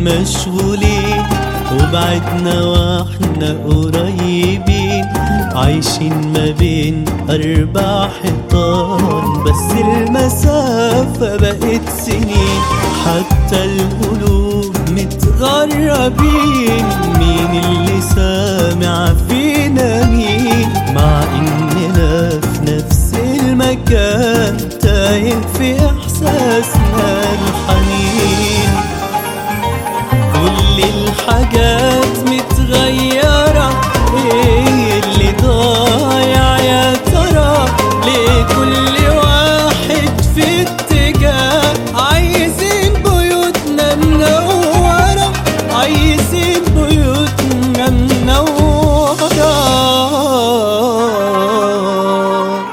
مشغولين وبعدنا واحنا قريبين عايشين ما بين أربع حيطان بس المسافة بقت سنين حتى القلوب متغربين مين اللي سامع فينا مين مع إننا في نفس المكان تايه في إحساسنا الحنين كل الحاجات متغيرة ايه اللي ضايع يا ترى ليه كل واحد في اتجاه عايزين بيوتنا منورة عايزين بيوتنا منورة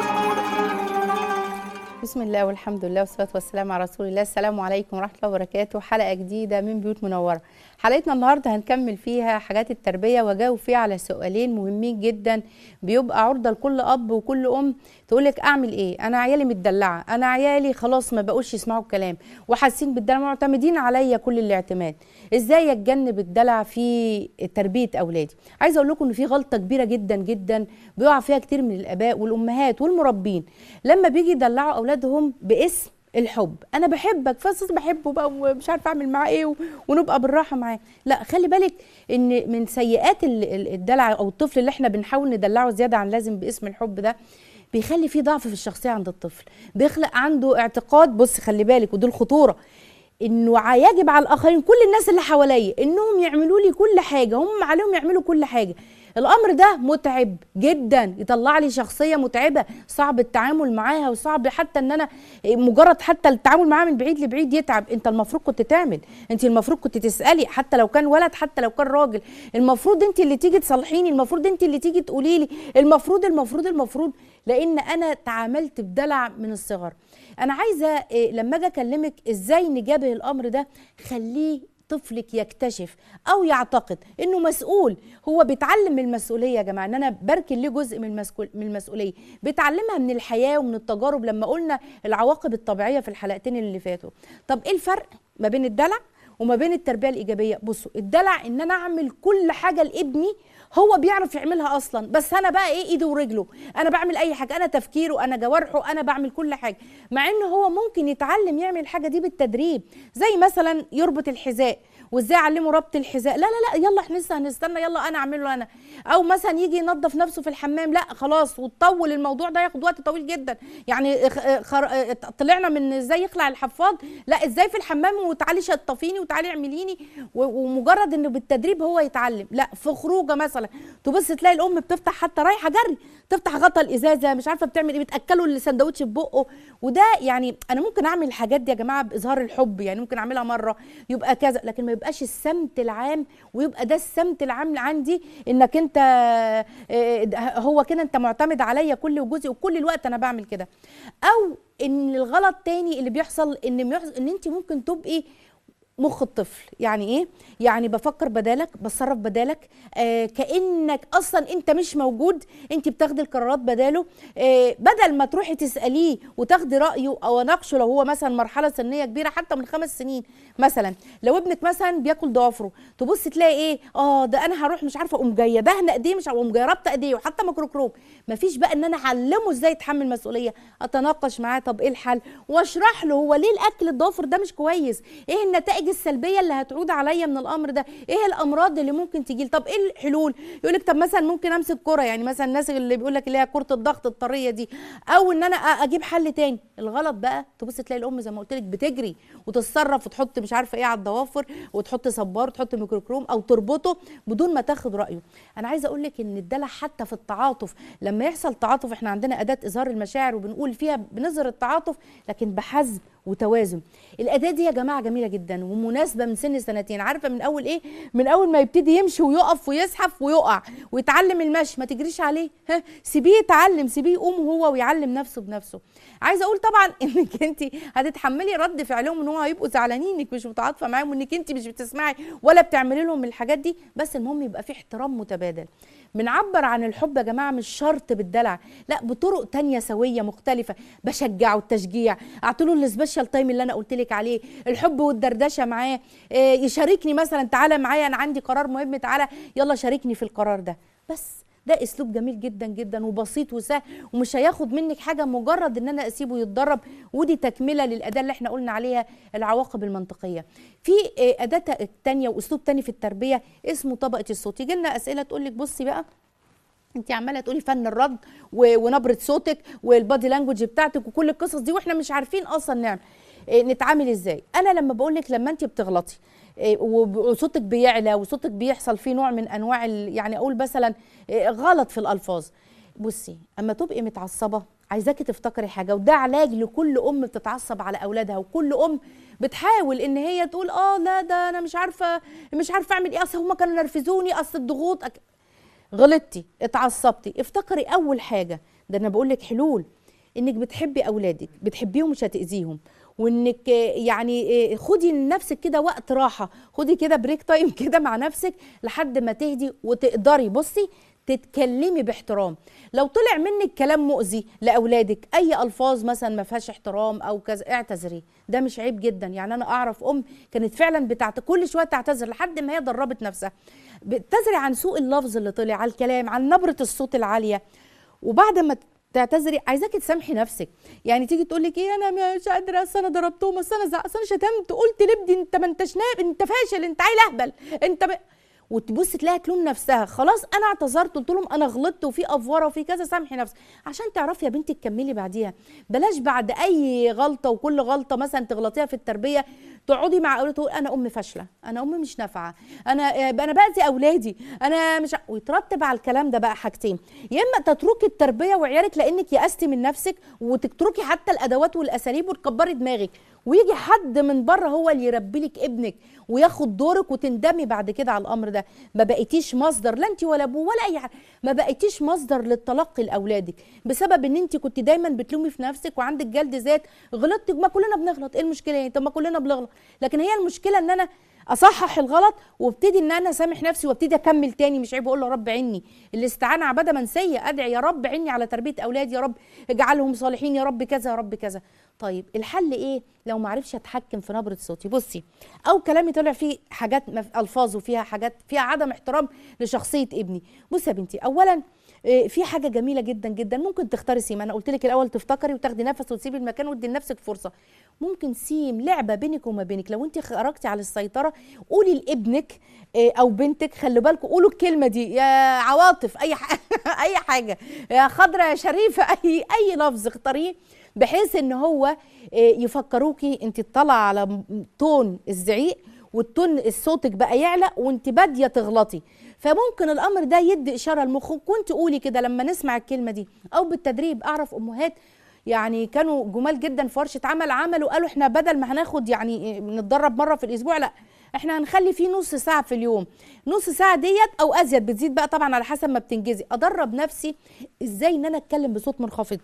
بسم الله والحمد لله والصلاه والسلام على رسول الله السلام عليكم ورحمه الله وبركاته حلقه جديده من بيوت منوره حلقتنا النهارده هنكمل فيها حاجات التربيه واجاوب فيها على سؤالين مهمين جدا بيبقى عرضه لكل اب وكل ام تقول لك اعمل ايه انا عيالي متدلعه انا عيالي خلاص ما بقوش يسمعوا الكلام وحاسين بالدلع معتمدين عليا كل الاعتماد ازاي اتجنب الدلع في تربيه اولادي عايزه اقول لكم ان في غلطه كبيره جدا جدا بيقع فيها كتير من الاباء والامهات والمربين لما بيجي يدلعوا اولادهم باسم الحب انا بحبك فاسس بحبه بقى ومش عارفه اعمل معاه ايه و- ونبقى بالراحه معاه لا خلي بالك ان من سيئات ال- ال- الدلع او الطفل اللي احنا بنحاول ندلعه زياده عن لازم باسم الحب ده بيخلي فيه ضعف في الشخصيه عند الطفل بيخلق عنده اعتقاد بص خلي بالك ودي الخطوره انه ع- يجب على الاخرين كل الناس اللي حواليا انهم يعملوا لي كل حاجه هم عليهم يعملوا كل حاجه الامر ده متعب جدا يطلع لي شخصيه متعبه صعب التعامل معاها وصعب حتى ان انا مجرد حتى التعامل معاها من بعيد لبعيد يتعب انت المفروض كنت تعمل انت المفروض كنت تسالي حتى لو كان ولد حتى لو كان راجل المفروض انت اللي تيجي تصلحيني المفروض انت اللي تيجي تقولي لي المفروض المفروض المفروض لان انا تعاملت بدلع من الصغر انا عايزه إيه، لما اجي اكلمك ازاي نجابه الامر ده خليه طفلك يكتشف او يعتقد انه مسؤول هو بيتعلم من المسؤوليه يا جماعه ان انا بركن ليه جزء من المسؤول من المسؤوليه بيتعلمها من الحياه ومن التجارب لما قلنا العواقب الطبيعيه في الحلقتين اللي فاتوا طب ايه الفرق ما بين الدلع وما بين التربيه الايجابيه بصوا الدلع ان انا اعمل كل حاجه لابني هو بيعرف يعملها اصلا بس انا بقى ايه ايده ورجله انا بعمل اي حاجه انا تفكيره انا جوارحه انا بعمل كل حاجه مع انه هو ممكن يتعلم يعمل الحاجه دي بالتدريب زي مثلا يربط الحذاء وازاي اعلمه ربط الحذاء لا لا لا يلا احنا لسه هنستنى يلا انا اعمله انا او مثلا يجي ينظف نفسه في الحمام لا خلاص وتطول الموضوع ده ياخد وقت طويل جدا يعني خ- خر... طلعنا من ازاي يخلع الحفاض لا ازاي في الحمام وتعالي شطفيني وتعالي اعمليني و- ومجرد انه بالتدريب هو يتعلم لا في خروجه مثلا تبص تلاقي الام بتفتح حتى رايحه جري تفتح غطا الازازه مش عارفه بتعمل ايه بتاكله السندوتش في بقه وده يعني انا ممكن اعمل الحاجات دي يا جماعه باظهار الحب يعني ممكن اعملها مره يبقى كذا لكن ما يبقاش السمت العام ويبقى ده السمت العام عندي انك انت آه، ده- هو كده انت معتمد عليا كل وجزء وكل الوقت انا بعمل كده او ان الغلط تاني اللي بيحصل ان بيحصل ان انت ممكن تبقي مخ الطفل يعني ايه يعني بفكر بدالك بتصرف بدالك آه كانك اصلا انت مش موجود انت بتاخدي القرارات بداله آه بدل ما تروحي تساليه وتاخدي رايه او اناقشه لو هو مثلا مرحله سنيه كبيره حتى من خمس سنين مثلا لو ابنك مثلا بياكل ضوافره تبص تلاقي ايه اه ده انا هروح مش عارفه اقوم جايه دهنه ايديه مش اقوم جايه رابطه ايديه وحتى ميكروكروب مفيش بقى ان انا اعلمه ازاي يتحمل مسؤوليه اتناقش معاه طب ايه الحل واشرح له هو ليه الاكل الضافر ده مش كويس ايه النتائج السلبيه اللي هتعود عليا من الامر ده ايه الامراض اللي ممكن تجي طب ايه الحلول يقول لك طب مثلا ممكن امسك كره يعني مثلا الناس اللي بيقول لك اللي هي كره الضغط الطريه دي او ان انا أ- اجيب حل تاني الغلط بقى تبص تلاقي الام زي ما قلت لك بتجري وتتصرف وتحط مش عارفه ايه على الضوافر وتحط صبار وتحط ميكروكروم او تربطه بدون ما تاخد رايه انا عايزه اقول لك ان الدلع حتى في التعاطف لما يحصل تعاطف احنا عندنا اداه اظهار المشاعر وبنقول فيها بنظهر التعاطف لكن بحزم وتوازن الاداه دي يا جماعه جميله جدا ومناسبه من سن سنتين عارفه من اول ايه من اول ما يبتدي يمشي ويقف ويزحف ويقع ويتعلم المشي ما تجريش عليه ها سيبيه يتعلم سيبيه يقوم هو ويعلم نفسه بنفسه عايزه اقول طبعا انك انت هتتحملي رد فعلهم ان هو هيبقوا زعلانين انك مش متعاطفه معاهم وانك انت مش بتسمعي ولا بتعملي لهم الحاجات دي بس المهم يبقى في احترام متبادل بنعبر عن الحب يا جماعه مش شرط بالدلع لا بطرق تانية سويه مختلفه بشجعه التشجيع اعطيله السبيشال السوشيال تايم اللي انا قلت لك عليه الحب والدردشه معاه آه، يشاركني مثلا تعالى معايا انا عندي قرار مهم تعالى يلا شاركني في القرار ده بس ده اسلوب جميل جدا جدا وبسيط وسهل ومش هياخد منك حاجه مجرد ان انا اسيبه يتدرب ودي تكمله للاداه اللي احنا قلنا عليها العواقب المنطقيه في آه، اداه تانية واسلوب تاني في التربيه اسمه طبقه الصوت يجي لنا اسئله تقول لك بصي بقى انت عماله تقولي فن الرد و- ونبره صوتك والبادي لانجوج بتاعتك وكل القصص دي واحنا مش عارفين اصلا نعمل إيه، نتعامل ازاي انا لما بقول لك لما انت بتغلطي إيه، وب- وصوتك بيعلى وصوتك بيحصل فيه نوع من انواع ال- يعني اقول مثلا إيه، غلط في الالفاظ بصي اما تبقي متعصبه عايزاكي تفتكري حاجه وده علاج لكل ام بتتعصب على اولادها وكل ام بتحاول ان هي تقول اه لا ده انا مش عارفه مش عارفه اعمل ايه اصل هم كانوا نرفزوني اصل الضغوط أك... غلطتي اتعصبتي افتكري اول حاجه ده انا بقول لك حلول انك بتحبي اولادك بتحبيهم مش هتاذيهم وانك آه، يعني آه، خدي لنفسك كده وقت راحه خدي كده بريك تايم كده مع نفسك لحد ما تهدي وتقدري بصي تتكلمي باحترام لو طلع منك كلام مؤذي لاولادك اي الفاظ مثلا ما فيهاش احترام او كذا اعتذري ده مش عيب جدا يعني انا اعرف ام كانت فعلا بتاعت كل شويه تعتذر لحد ما هي دربت نفسها بتعتذري عن سوء اللفظ اللي طلع على الكلام عن نبره الصوت العاليه وبعد ما تعتذري عايزاكي تسامحي نفسك يعني تيجي تقول لك ايه انا مش قادره اصل انا ضربتهم اصل انا زع- اصل انا شتمت قلت لابني انت ما انتش ناب انت فاشل انت عيل اهبل انت ب... وتبص تلاقيها تلوم نفسها خلاص انا اعتذرت قلت لهم انا غلطت وفي افوره وفي كذا سامحي نفسك عشان تعرفي يا بنتي تكملي بعديها بلاش بعد اي غلطه وكل غلطه مثلا تغلطيها في التربيه تقعدي مع اولادك تقول انا ام فاشله انا ام مش نافعه انا انا باذي اولادي انا مش ع- ويترتب على الكلام ده بقى حاجتين يا اما تتركي التربيه وعيالك لانك يأستي من نفسك وتتركي حتى الادوات والاساليب وتكبري دماغك ويجي حد من بره هو اللي يربي لك ابنك وياخد دورك وتندمي بعد كده على الامر ده ما بقيتيش مصدر لا انت ولا ابوه ولا اي حاجه ما بقيتيش مصدر للتلقي لاولادك بسبب ان انت كنت دايما بتلومي في نفسك وعندك جلد ذات غلطت ما كلنا بنغلط ايه المشكله يعني طب ما كلنا بنغلط لكن هي المشكله ان انا اصحح الغلط وابتدي ان انا اسامح نفسي وابتدي اكمل تاني مش عيب اقول له رب عيني الاستعانه عباده منسيه ادعي يا رب عيني على تربيه اولادي يا رب اجعلهم صالحين يا رب كذا يا رب كذا طيب الحل ايه لو ما عرفش اتحكم في نبره صوتي بصي او كلامي طلع فيه حاجات مف- الفاظ وفيها حاجات فيها عدم احترام لشخصيه ابني بصي يا بنتي اولا إيه، في حاجه جميله جدا جدا ممكن تختاري سيم انا قلت لك الاول تفتكري وتاخدي نفس وتسيبي المكان وتدي لنفسك فرصه ممكن سيم لعبه بينك وما بينك لو انت خرجتي على السيطره قولي لابنك إيه، او بنتك خلي بالكم قولوا الكلمه دي يا عواطف اي حاجه اي حاجه يا خضرة يا شريفه اي اي لفظ اختاريه بحيث ان هو إيه، يفكروكي انت طالعه على م- تون الزعيق والتون صوتك بقى يعلى وانت باديه تغلطي فممكن الامر ده يدي اشاره لمخك وانت قولي كده لما نسمع الكلمه دي او بالتدريب اعرف امهات يعني كانوا جمال جدا في ورشه عمل عملوا قالوا احنا بدل ما هناخد يعني إيه، نتدرب مره في الاسبوع لا احنا هنخلي فيه نص ساعه في اليوم نص ساعه ديت او ازيد بتزيد بقى طبعا على حسب ما بتنجزي ادرب نفسي ازاي ان انا اتكلم بصوت منخفض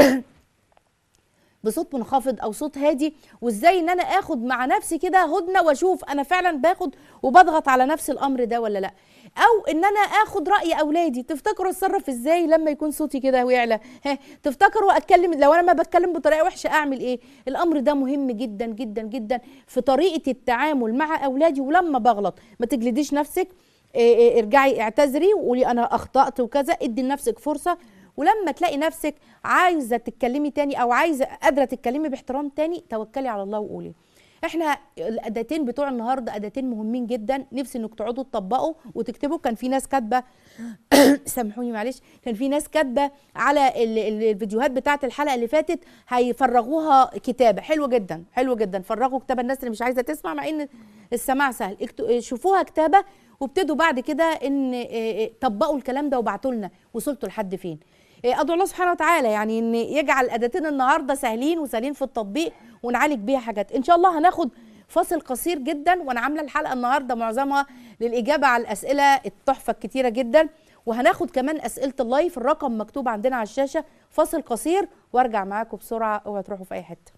بصوت منخفض او صوت هادي وازاي ان انا اخد مع نفسي كده هدنه واشوف انا فعلا باخد وبضغط على نفس الامر ده ولا لا او ان انا اخد راي اولادي تفتكروا اتصرف ازاي لما يكون صوتي كده ويعلى ها تفتكروا اتكلم لو انا ما بتكلم بطريقه وحشه اعمل ايه الامر ده مهم جدا جدا جدا في طريقه التعامل مع اولادي ولما بغلط ما تجلديش نفسك إيه إيه ارجعي اعتذري وقولي انا اخطات وكذا ادي لنفسك فرصه ولما تلاقي نفسك عايزه تتكلمي تاني او عايزه قادره تتكلمي باحترام تاني توكلي على الله وقولي احنا الاداتين بتوع النهارده اداتين مهمين جدا نفسي انك تقعدوا تطبقوا وتكتبوا كان في ناس كاتبه سامحوني معلش كان في ناس كاتبه على ال- ال- الفيديوهات بتاعه الحلقه اللي فاتت هيفرغوها كتابه حلوه جدا حلوه جدا فرغوا كتابه الناس اللي مش عايزه تسمع مع ان السماع سهل اكتو- شوفوها كتابه وابتدوا بعد كده ان إيه، إيه، طبقوا الكلام ده وبعتوا لنا وصلتوا لحد فين إيه، ادعو الله سبحانه وتعالى يعني ان يجعل اداتين النهارده سهلين وسهلين في التطبيق ونعالج بيها حاجات ان شاء الله هناخد فاصل قصير جدا وانا عامله الحلقه النهارده معظمها للاجابه على الاسئله التحفه الكتيره جدا وهناخد كمان اسئله اللايف الرقم مكتوب عندنا على الشاشه فاصل قصير وارجع معاكم بسرعه اوعوا تروحوا في اي حته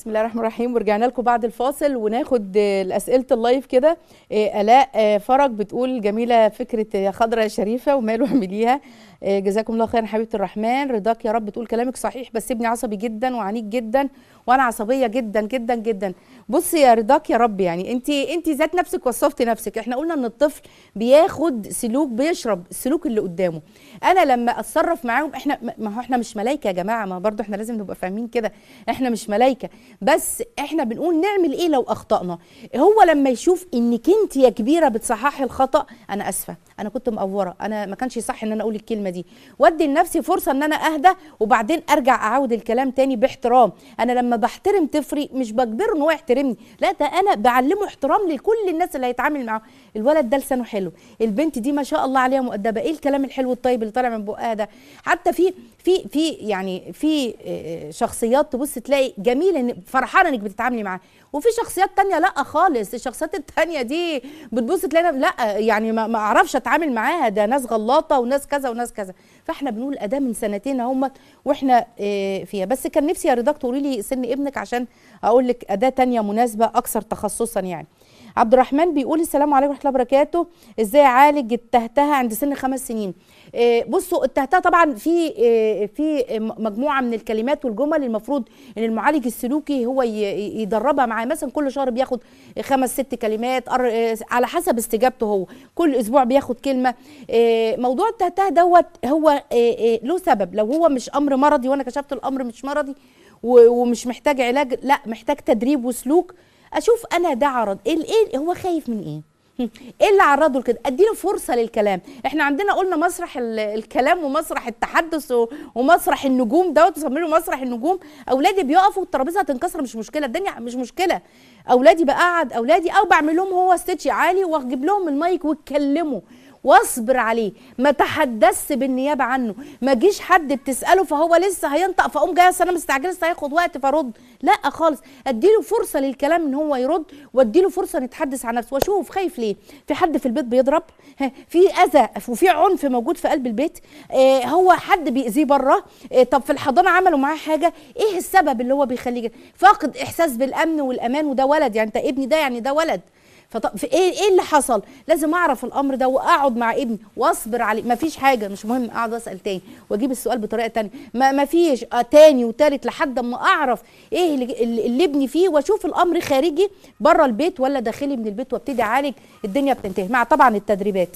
بسم الله الرحمن الرحيم ورجعنا لكم بعد الفاصل وناخد آه، اسئله اللايف كده آه، الاء آه، فرج بتقول جميله فكره يا خضرة يا شريفه وماله اعمليها آه، جزاكم الله خيرا حبيبه الرحمن رضاك يا رب بتقول كلامك صحيح بس ابني عصبي جدا وعنيد جدا وانا عصبيه جدا جدا جدا بصي يا رضاك يا رب يعني انت انت ذات نفسك وصفتي نفسك احنا قلنا ان الطفل بياخد سلوك بيشرب السلوك اللي قدامه انا لما اتصرف معاهم احنا ما هو احنا مش ملايكه يا جماعه ما برضو احنا لازم نبقى فاهمين كده احنا مش ملايكه بس احنا بنقول نعمل ايه لو اخطانا هو لما يشوف انك انت يا كبيره بتصححي الخطا انا اسفه انا كنت مقوره انا ما كانش صح ان انا اقول الكلمه دي وادي لنفسي فرصه ان انا اهدى وبعدين ارجع اعاود الكلام تاني باحترام انا لما بحترم طفلي مش بجبره ان هو يحترمني لا ده انا بعلمه احترام لكل الناس اللي هيتعامل معاهم الولد ده لسانه حلو البنت دي ما شاء الله عليها مؤدبه ايه الكلام الحلو الطيب اللي طالع من بقها ده حتى في في في يعني في آه، شخصيات تبص تلاقي جميله إن- فرحانه انك بتتعاملي معاها وفي شخصيات تانية لا خالص الشخصيات التانية دي بتبص تلاقي لا يعني ما ما اعرفش اتعامل معاها ده ناس غلاطه وناس كذا وناس كذا فاحنا بنقول اداه من سنتين اهم واحنا آه، فيها بس كان نفسي يا رضاك تقولي لي سن ابنك عشان اقول لك اداه تانية مناسبه اكثر تخصصا يعني عبد الرحمن بيقول السلام عليكم ورحمه الله وبركاته ازاي اعالج التهتهه عند سن خمس سنين آه، بصوا التهتهه طبعا في آه، في مجموعه من الكلمات والجمل المفروض ان المعالج السلوكي هو ي- يدربها معاه مثلا كل شهر بياخد خمس ست كلمات أر- آه، على حسب استجابته هو كل اسبوع بياخد كلمه آه، موضوع التهتهه دوت هو آه، آه، له سبب لو هو مش امر مرضي وانا كشفت الامر مش مرضي و- ومش محتاج علاج لا محتاج تدريب وسلوك اشوف انا ده عرض ايه ايه هو خايف من ايه هم، ايه اللي عرضه لكده اديله فرصه للكلام احنا عندنا قلنا مسرح ال- الكلام ومسرح التحدث و- ومسرح النجوم دوت بيسموه مسرح النجوم اولادي بيقفوا الترابيزه هتنكسر مش مشكله الدنيا مش مشكله اولادي بقعد اولادي او بعمل لهم هو ستيتش عالي واجيب لهم المايك واتكلموا واصبر عليه ما تحدثش بالنيابه عنه ما جيش حد بتساله فهو لسه هينطق فاقوم جايه أصل انا مستعجله لسه هياخد وقت فرد لا خالص اديله فرصه للكلام ان هو يرد واديله فرصه نتحدث عن نفسه واشوف خايف ليه في حد في البيت بيضرب ها، في اذى وفي عنف موجود في قلب البيت آه هو حد بيأذيه بره آه طب في الحضانه عملوا معاه حاجه ايه السبب اللي هو بيخليه كده؟ فاقد احساس بالامن والامان وده ولد يعني انت ابني ده يعني ده ولد فطب في ايه ايه اللي حصل لازم اعرف الامر ده واقعد مع ابني واصبر عليه ما فيش حاجه مش مهم اقعد اسال تاني واجيب السؤال بطريقه تانية ما, ما فيش آه تاني وتالت لحد اما اعرف ايه اللي, اللي اللي ابني فيه واشوف الامر خارجي بره البيت ولا داخلي من البيت وابتدي اعالج الدنيا بتنتهي مع طبعا التدريبات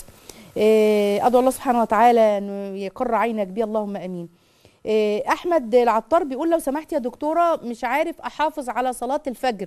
إيه ادعو الله سبحانه وتعالى انه يقر عينك بيه اللهم امين إيه احمد العطار بيقول لو سمحت يا دكتوره مش عارف احافظ على صلاه الفجر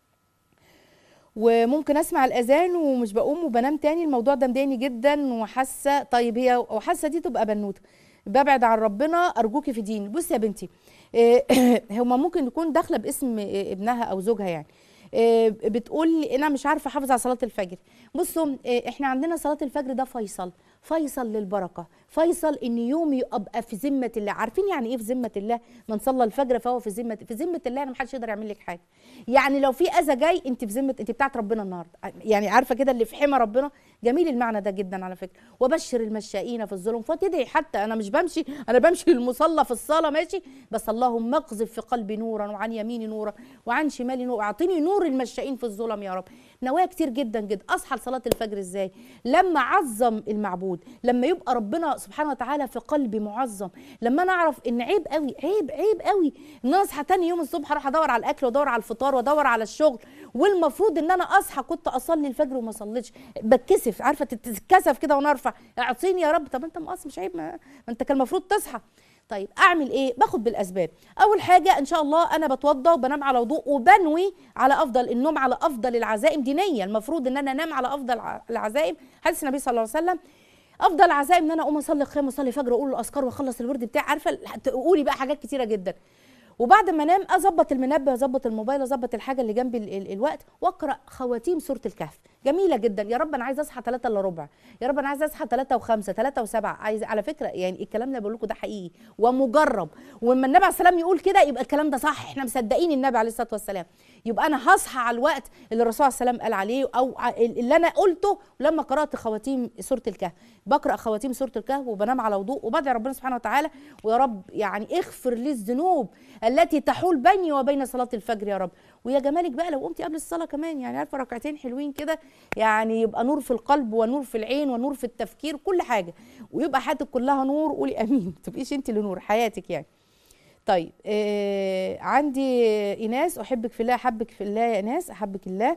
وممكن اسمع الاذان ومش بقوم وبنام تاني الموضوع ده مضايقني جدا وحاسه طيب هي وحاسه دي تبقى بنوته ببعد عن ربنا ارجوكي في ديني بصي يا بنتي إيه، هما ممكن يكون داخله باسم إيه، ابنها او زوجها يعني إيه، بتقول لي انا مش عارفه احافظ على صلاه الفجر بصوا إيه، احنا عندنا صلاه الفجر ده فيصل فيصل للبركه فيصل ان يومي ابقى في ذمه الله عارفين يعني ايه في ذمه الله من صلى الفجر فهو في ذمه في ذمه الله انا محدش يقدر يعمل لك حاجه يعني لو في اذى جاي انت في ذمه انت بتاعت ربنا النهارده يعني عارفه كده اللي في حمى ربنا جميل المعنى ده جدا على فكره وبشر المشائين في الظلم فتدعي حتى انا مش بمشي انا بمشي للمصلى في الصلاه ماشي بس اللهم اقذف في قلبي نورا وعن يميني نورا وعن شمالي نورا اعطيني نور المشائين في الظلم يا رب نوايا كتير جدا جدا اصحى لصلاه الفجر ازاي لما اعظم المعبود لما يبقى ربنا سبحانه وتعالى في قلبي معظم لما انا اعرف ان عيب قوي عيب عيب قوي ان انا اصحى تاني يوم الصبح اروح ادور على الاكل وادور على الفطار وادور على الشغل والمفروض ان انا اصحى كنت اصلي الفجر وما صليتش بتكسف عارفه تتكسف كده وانا ارفع اعطيني يا رب طب انت مقص مش عيب ما ما انت كان المفروض تصحى طيب اعمل ايه باخد بالاسباب اول حاجه ان شاء الله انا بتوضى وبنام على وضوء وبنوي على افضل النوم على افضل العزائم دينيه المفروض ان انا انام على افضل ع- العزائم حديث النبي صلى الله عليه وسلم افضل عزائم ان انا اقوم اصلي القيام واصلي فجر واقول الاذكار واخلص الورد بتاعي عارفه تقولي بقى حاجات كتيره جدا وبعد ما انام اظبط المنبه اظبط الموبايل اظبط الحاجه اللي جنبي ال- ال- الوقت واقرا خواتيم سوره الكهف جميله جدا يا رب انا عايزه اصحى 3 الا ربع يا رب انا عايزه اصحى 3 و5 3 و7 عايز على فكره يعني الكلام اللي بقول لكم ده حقيقي ومجرب ولما النبي عليه السلام يقول كده يبقى الكلام ده صح احنا مصدقين النبي عليه الصلاه والسلام يبقى انا هصحى على الوقت اللي الرسول صلى الله عليه وسلم قال عليه او ع- اللي انا قلته لما قرات خواتيم سوره الكهف بقرا خواتيم سوره الكهف وبنام على وضوء وبدعي ربنا سبحانه وتعالى ويا رب يعني اغفر لي الذنوب التي تحول بيني وبين صلاه الفجر يا رب ويا جمالك بقى لو قمتي قبل الصلاه كمان يعني عارفه ركعتين حلوين كده يعني يبقى نور في القلب ونور في العين ونور في التفكير كل حاجه ويبقى حياتك كلها نور قولي امين ما تبقيش انت اللي نور حياتك يعني طيب آه عندي ايناس احبك في الله احبك في الله يا ايناس احبك الله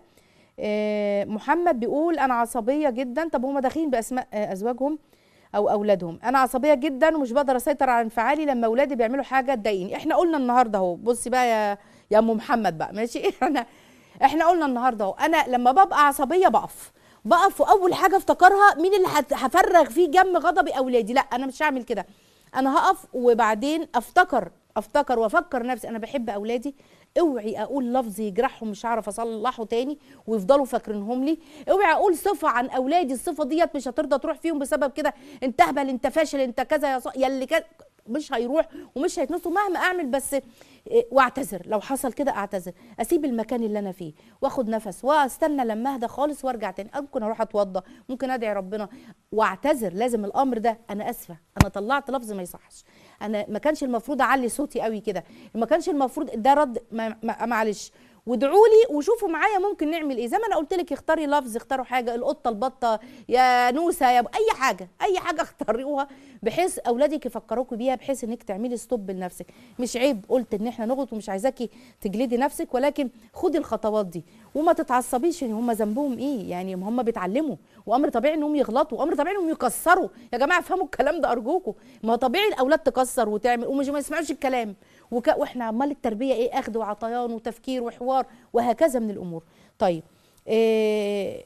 آه محمد بيقول انا عصبيه جدا طب هم داخلين باسماء آه ازواجهم او اولادهم انا عصبيه جدا ومش بقدر اسيطر على انفعالي لما اولادي بيعملوا حاجه تضايقني احنا قلنا النهارده اهو بصي بقى يا يا ام محمد بقى ماشي احنا احنا قلنا النهارده اهو انا لما ببقى عصبيه بقف بقف واول حاجه افتكرها مين اللي هت- هفرغ فيه جم غضبي اولادي لا انا مش هعمل كده انا هقف وبعدين افتكر افتكر وافكر نفسي انا بحب اولادي اوعي اقول لفظ يجرحهم مش هعرف اصلحه تاني ويفضلوا فاكرينهم لي اوعي اقول صفه عن اولادي الصفه ديت مش هترضى تروح فيهم بسبب كده انت اهبل انت فاشل انت كذا يا ص... يا اللي كذا مش هيروح ومش هيتنصوا مهما اعمل بس إيه، واعتذر لو حصل كده اعتذر اسيب المكان اللي انا فيه واخد نفس واستنى لما اهدى خالص وارجع تاني ممكن اروح اتوضى ممكن ادعي ربنا واعتذر لازم الامر ده انا اسفه انا طلعت لفظ ما يصحش انا ما كانش المفروض اعلي صوتي قوي كده ما كانش المفروض ده رد ما- ما- معلش وادعوا لي وشوفوا معايا ممكن نعمل ايه زي ما انا قلت لك اختاري لفظ اختاروا حاجه القطه البطه يا نوسه يا ب- اي حاجه اي حاجه اختاروها بحيث اولادك يفكروكوا بيها بحيث انك تعملي ستوب لنفسك مش عيب قلت ان احنا نغلط ومش عايزاكي تجلدي نفسك ولكن خدي الخطوات دي وما تتعصبيش ان هم ذنبهم ايه يعني هم بيتعلموا وامر طبيعي انهم يغلطوا وامر طبيعي انهم يكسروا يا جماعه افهموا الكلام ده ارجوكم ما طبيعي الاولاد تكسر وتعمل ومش ما يسمعوش الكلام وك... واحنا عمال التربيه ايه اخذ وعطيان وتفكير وحوار وهكذا من الامور طيب إيه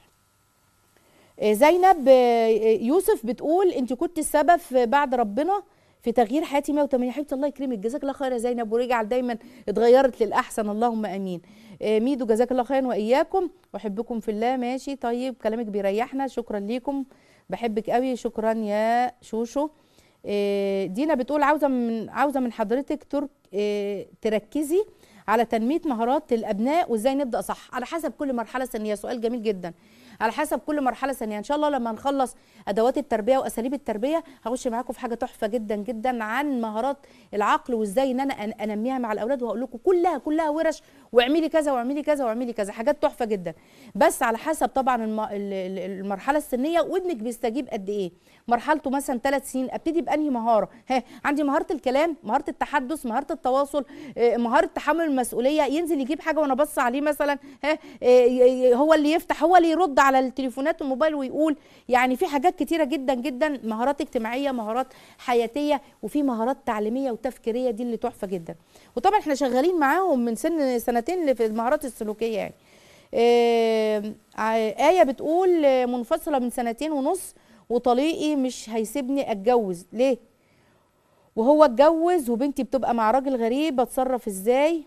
إيه زينب آه، يوسف بتقول انت كنت السبب في بعد ربنا في تغيير حياتي 180 يا حبيبتي الله يكرمك جزاك الله خير يا زينب ورجع دايما اتغيرت للاحسن اللهم امين آه، ميدو جزاك الله خيرا واياكم واحبكم في الله ماشي طيب كلامك بيريحنا شكرا ليكم بحبك قوي شكرا يا شوشو آه، دينا بتقول عاوزه من عاوزه من حضرتك ترك آه، تركزي على تنميه مهارات الابناء وازاي نبدا صح على حسب كل مرحله سنيه سؤال جميل جدا على حسب كل مرحله سنيه ان شاء الله لما نخلص ادوات التربيه واساليب التربيه هخش معاكم في حاجه تحفه جدا جدا عن مهارات العقل وازاي ان انا أن- انميها مع الاولاد وهقول لكم كلها كلها ورش واعملي كذا واعملي كذا واعملي كذا حاجات تحفه جدا بس على حسب طبعا الم- ال- ال- المرحله السنيه وابنك بيستجيب قد ايه مرحلته مثلا ثلاث سنين ابتدي بانهي مهاره ها عندي مهاره الكلام مهاره التحدث مهاره التواصل آه، مهاره تحمل المسؤوليه ينزل يجيب حاجه وانا بص عليه مثلا ها آه، ي- ي- هو اللي يفتح هو اللي يرد على التليفونات والموبايل ويقول يعني في حاجات كتيره جدا جدا مهارات اجتماعيه مهارات حياتيه وفي مهارات تعليميه وتفكيريه دي اللي تحفه جدا وطبعا احنا شغالين معاهم من سن سنتين اللي في المهارات السلوكيه يعني آه، ع- آية بتقول آه، منفصلة من سنتين ونص وطليقي مش هيسيبني اتجوز ليه وهو اتجوز وبنتي بتبقى مع راجل غريب اتصرف ازاي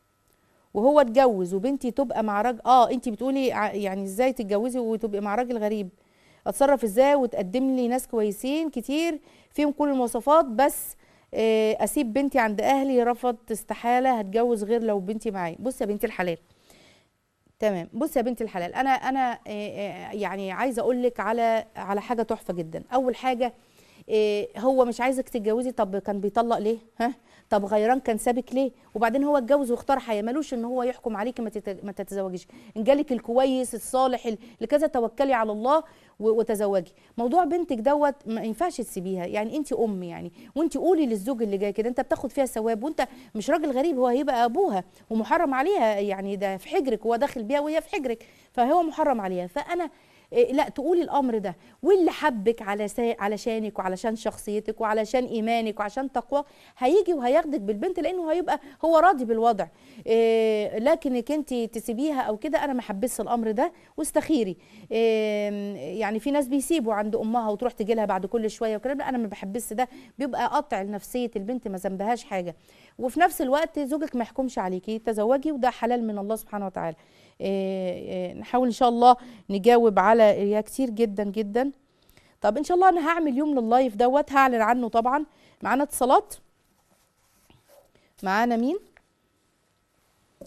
وهو اتجوز وبنتي تبقى مع راجل اه انت بتقولي ع- يعني ازاي تتجوزي وتبقي مع راجل غريب اتصرف ازاي وتقدم لي ناس كويسين كتير فيهم كل المواصفات بس آه، اسيب بنتي عند اهلي رفض استحاله هتجوز غير لو بنتي معايا بصي يا بنتي الحلال تمام بصي يا بنت الحلال انا انا آه، آه، يعني عايزه اقول لك على على حاجه تحفه جدا اول حاجه آه، هو مش عايزك تتجوزي طب كان بيطلق ليه ها طب غيران كان سابك ليه وبعدين هو اتجوز واختار حياه ملوش ان هو يحكم عليكي ما تت- ما تتزوجيش ان جالك الكويس الصالح ال- لكذا توكلي على الله و- وتزوجي موضوع بنتك دوت ما ينفعش تسيبيها يعني انت ام يعني وانت قولي للزوج اللي جاي كده انت بتاخد فيها ثواب وانت مش راجل غريب هو هيبقى ابوها ومحرم عليها يعني ده في حجرك هو داخل بيها وهي في حجرك فهو محرم عليها فانا إيه، لا تقولي الامر ده واللي حبك على سا... علشانك وعلشان شخصيتك وعلشان ايمانك وعشان تقوى هيجي وهياخدك بالبنت لانه هيبقى هو راضي بالوضع إيه لكنك انت تسيبيها او كده انا ما حبسش الامر ده واستخيري إيه يعني في ناس بيسيبوا عند امها وتروح تجي لها بعد كل شويه وكلام لا، انا ما بحبسش ده بيبقى قطع لنفسيه البنت ما ذنبهاش حاجه وفي نفس الوقت زوجك ما يحكمش عليكي تزوجي وده حلال من الله سبحانه وتعالى إيه إيه نحاول ان شاء الله نجاوب على يا كتير جدا جدا طب ان شاء الله انا هعمل يوم لللايف دوت هعلن عنه طبعا معانا اتصالات معانا مين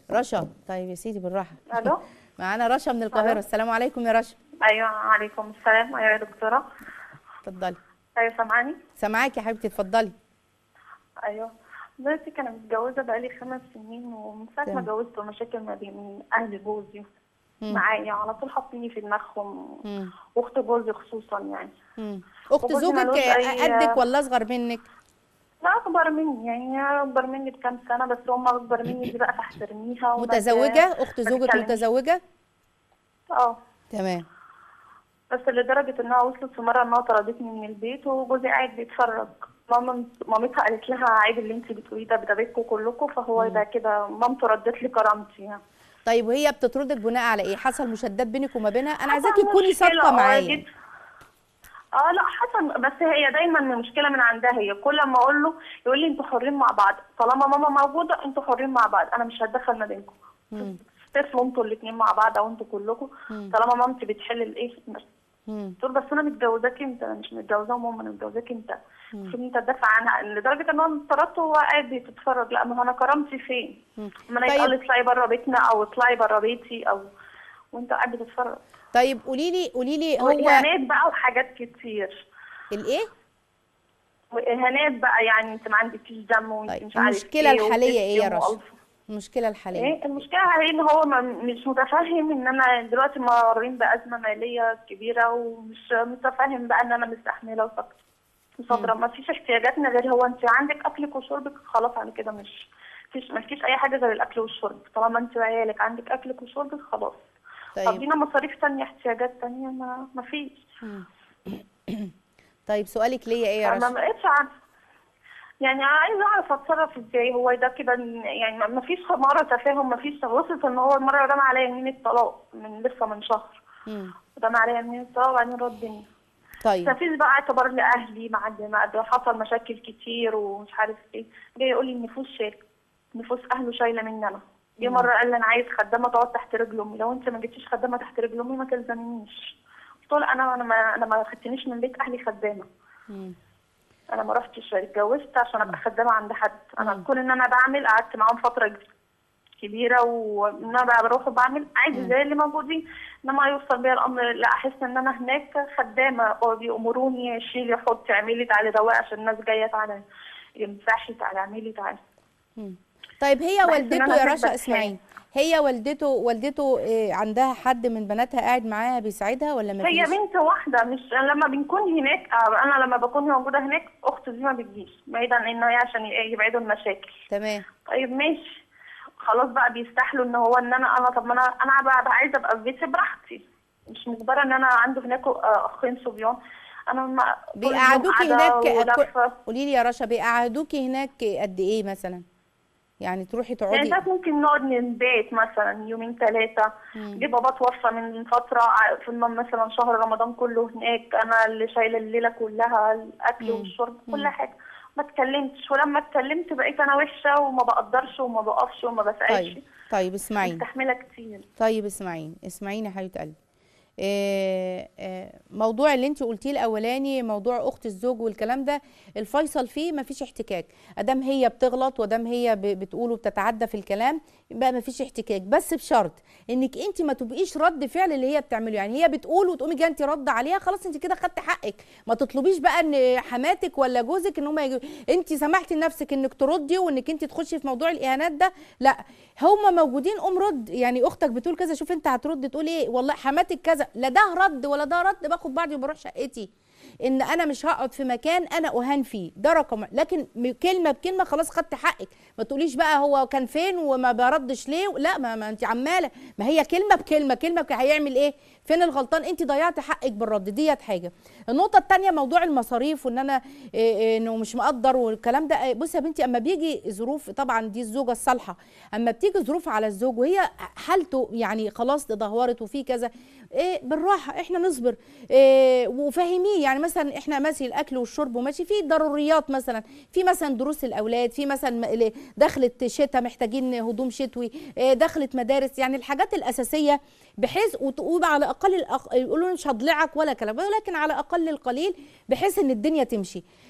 رشا طيب يا سيدي بالراحه الو معانا رشا من القاهره ألو. السلام عليكم يا رشا ايوه عليكم السلام ايوه يا دكتوره اتفضلي ايوه سامعاني سامعاكي يا حبيبتي اتفضلي ايوه دلوقتي انا متجوزه بقالي خمس سنين ومن ساعه ما تمام. اتجوزت ومشاكل ما بين اهل جوزي مم. معايا على طول حاطيني في دماغهم مم. واخت جوزي خصوصا يعني مم. اخت وجوزي زوجك ملوش أي- قدك ولا اصغر منك لا اكبر مني يعني اكبر مني بكام سنه بس هم اكبر مني دي بقى تحترميها وما متزوجه ت- اخت ما زوجك تتكلمش. متزوجه اه تمام بس لدرجة انها وصلت في مرة انها طردتني من البيت وجوزي قاعد بيتفرج ماما مامتها قالت لها عيب اللي انت بتقوليه ده ده بيتكم كلكم فهو ده كده مامته ردت لي كرامتي يعني طيب وهي بتطردك بناء على ايه حصل مشادات بينك وما بينها انا عايزاكي حصل تكوني مشكلة، صادقه اه معايا جد. اه لا حصل بس هي دايما المشكله من عندها هي كل ما اقول له يقول لي انتوا حرين مع بعض طالما ماما موجوده انتوا حرين مع بعض انا مش هتدخل ما بينكم تفلوا انتوا الاثنين مع بعض او انتوا كلكم طالما مامتي بتحل الايه مم. تقول بس انا متجوزاك انت انا مش متجوزاه ماما انا متجوزاك انت المفروض انت تدافع عنها لدرجه ان انا طردته وهو قاعد بيتفرج لا ما هو انا كرامتي فين؟ ما انا طيب. يتقال لي اطلعي بره بيتنا او اطلعي بره بيتي او وانت قاعد بتتفرج طيب قولي لي قولي لي هو واهانات بقى وحاجات كتير الايه واهانات بقى يعني انت ما عندكيش دم وانت طيب مش عارف المشكله ايه الحاليه ايه يا وبتشتم رشا وألف. المشكله الحاليه ايه المشكله هي ان هو ما مش متفهم ان انا دلوقتي مارين بازمه ماليه كبيره ومش متفهم بقى ان انا مستحمله وصبر صابره ما فيش احتياجاتنا غير هو انت عندك اكلك وشربك خلاص على كده مش فيش ما فيش اي حاجه غير الاكل والشرب طالما انت وعيالك عندك اكلك وشربك خلاص طيب. طب دينا مصاريف تانية احتياجات تانية ما ما فيش طيب سؤالك ليا ايه يا انا رشا ما بقتش عارفه يعني عايزه اعرف اتصرف ازاي هو ده كده يعني ما فيش مره تفاهم ما فيش وصلت ان هو المره رمى عليا يمين الطلاق من لسه من شهر مم. رمى عليا يمين الطلاق وبعدين ردني طيب مفيش بقى اعتبار لاهلي بعد ما ده حصل مشاكل كتير ومش عارف ايه جاي يقول لي النفوس شايل نفوس اهله شايله مني انا جه مره قال لي انا عايز خدامه تقعد تحت رجل امي لو انت ما جبتيش خدامه تحت رجل امي ما تلزمنيش قلت له انا انا ما انا ما خدتنيش من بيت اهلي خدامه مم. انا ما رحتش اتجوزت عشان ابقى خدامه عند حد انا كون ان انا بعمل قعدت معاهم فتره كبيره وان انا بقى بروح وبعمل عادي زي اللي موجودين انما يوصل بيا الامر لا احس ان انا هناك خدامه أو بيامروني شيلي حطي اعملي تعالي روقي عشان الناس جايه تعالى امسحي تعالي اعملي تعالي مم. طيب هي بحس إن والدته أنا يا هبقى رشا بتخانق. اسمعي هي والدته والدته إيه عندها حد من بناتها قاعد معاها بيساعدها ولا ما هي فيش بنت واحده مش لما بنكون هناك آه، انا لما بكون موجوده هناك اختي دي ما بتجيش بعيدا ان هي عشان يبعدوا المشاكل تمام طيب ماشي خلاص بقى بيستحلوا ان هو ان انا انا طب ما انا انا بقى بقى عايزه ابقى في بيتي براحتي مش مجبره ان انا عنده هناك آه، اخين صبيان انا ما طول اليوم بيقعدوكي قاعدة هناك ولفة. قولي لي يا رشا بيقعدوكي هناك قد ايه مثلا يعني تروحي يعني تقعدي ساعات ممكن نقعد نبات مثلا يومين ثلاثة جه بابا توفى من فترة ع- في الم- مثلا شهر رمضان كله هناك أنا اللي شايلة الليلة كلها الأكل والشرب كل حاجة ما اتكلمتش ولما اتكلمت بقيت أنا وحشة وما بقدرش وما بقفش وما بسألش طيب طيب اسمعيني مستحملة كتير طيب اسمعيني اسمعيني يا حبيبه قلبي آه، آه، موضوع اللي انت قلتيه الاولاني موضوع اخت الزوج والكلام ده الفيصل فيه مفيش احتكاك ادام هي بتغلط ودام هي ب- بتقول وبتتعدى في الكلام يبقى مفيش احتكاك بس بشرط انك انت ما تبقيش رد فعل اللي هي بتعمله يعني هي بتقول وتقومي جايه انت رد عليها خلاص انت كده خدت حقك ما تطلبيش بقى ان حماتك ولا جوزك ان هم يجوا انت سمحتي لنفسك انك تردي وانك انت تخشي في موضوع الاهانات ده لا هم موجودين قوم رد يعني اختك بتقول كذا شوف انت هترد تقول ايه والله حماتك كذا لا ده رد ولا ده رد باخد بعضي وبروح شقتي ان انا مش هقعد في مكان انا اهان فيه ده رقم لكن م- كلمه بكلمه خلاص خدت حقك ما تقوليش بقى هو كان فين وما بردش ليه لا ما, ما انت عماله ما هي كلمه بكلمه كلمه بك هيعمل ايه فين الغلطان انت ضيعتي حقك بالرد ديت حاجه النقطه الثانيه موضوع المصاريف وان انا إيه إيه انه مش مقدر والكلام ده إيه، بصي يا بنتي اما بيجي ظروف طبعا دي الزوجه الصالحه اما بتيجي ظروف على الزوج وهي حالته يعني خلاص تدهورت وفي كذا إيه بالراحه احنا نصبر إيه وفهميه يعني مثلا احنا ماشي الاكل والشرب وماشي في ضروريات مثلا في مثلا دروس الاولاد في مثلا م- دخلت شتاء محتاجين هدوم شتوي إيه دخلت مدارس يعني الحاجات الاساسيه بحيث وتقول على اقل الأق... يقولوا مش هضلعك ولا كلام ولكن على اقل القليل بحيث ان الدنيا تمشي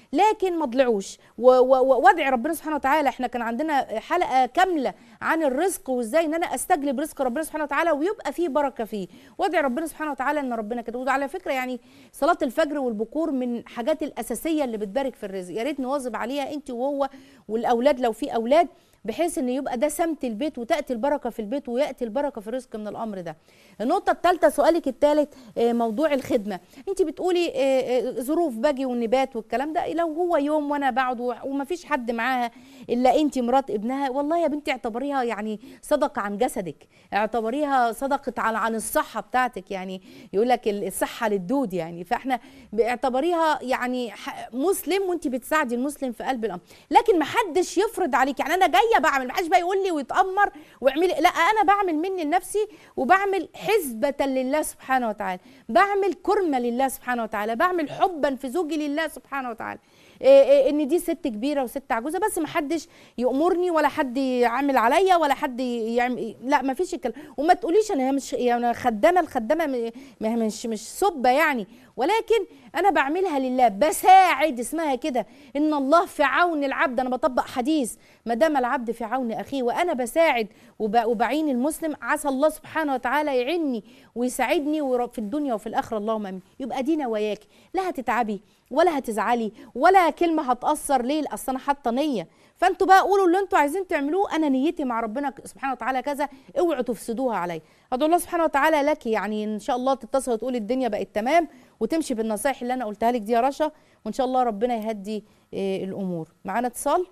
لكن ما ضلعوش و- و- و- وادعي ربنا سبحانه وتعالى احنا كان عندنا حلقه كامله عن الرزق وازاي ان انا استجلب رزق ربنا سبحانه وتعالى ويبقى فيه بركه فيه وادعي ربنا سبحانه وتعالى ان ربنا كده وعلى فكره يعني صلاه الفجر والبكور من الحاجات الاساسيه اللي بتبارك في الرزق يا ريت نواظب عليها انت وهو والاولاد لو في اولاد بحيث ان يبقى ده سمت البيت وتاتي البركه في البيت وياتي البركه في الرزق من الامر ده النقطه الثالثه سؤالك الثالث موضوع الخدمه انت بتقولي آه، آه، ظروف باجي والنبات والكلام ده لو هو يوم وانا بقعد وما فيش حد معاها الا انت مرات ابنها والله يا بنتي اعتبريها يعني صدقه عن جسدك اعتبريها صدقه عن عن الصحه بتاعتك يعني يقول لك الصحه للدود يعني فاحنا اعتبريها يعني ح- مسلم وانت بتساعدي المسلم في قلب الامر لكن ما حدش يفرض عليك يعني انا جايه بعمل ما حدش بقى يقول لي ويتامر واعملي لا انا بعمل مني لنفسي وبعمل حسبه لله سبحانه وتعالى بعمل كرمه لله سبحانه وتعالى بعمل حبا في زوجي لله سبحانه وتعالى إيه إيه ان دي ست كبيره وست عجوزه بس ما حدش يامرني ولا حد يعمل عليا ولا حد يعمل لا ما فيش الكلام وما تقوليش انا مش انا خدامه الخدامه م- ما- مش مش سبه يعني ولكن انا بعملها لله بساعد اسمها كده ان الله في عون العبد انا بطبق حديث ما دام العبد في عون اخيه وانا بساعد وب- وبعين المسلم عسى الله سبحانه وتعالى يعيني ويساعدني ور- في الدنيا وفي الاخره اللهم امين يبقى دي نواياك لا هتتعبي ولا هتزعلي ولا كلمه هتاثر ليه اصل انا حاطه نيه فانتوا بقى قولوا اللي انتوا عايزين تعملوه انا نيتي مع ربنا سبحانه وتعالى كذا اوعوا تفسدوها عليا ادعو الله سبحانه وتعالى لك يعني ان شاء الله تتصل وتقولي الدنيا بقت تمام وتمشي بالنصايح اللي انا قلتها لك دي يا رشا وان شاء الله ربنا يهدي إيه الامور معانا اتصال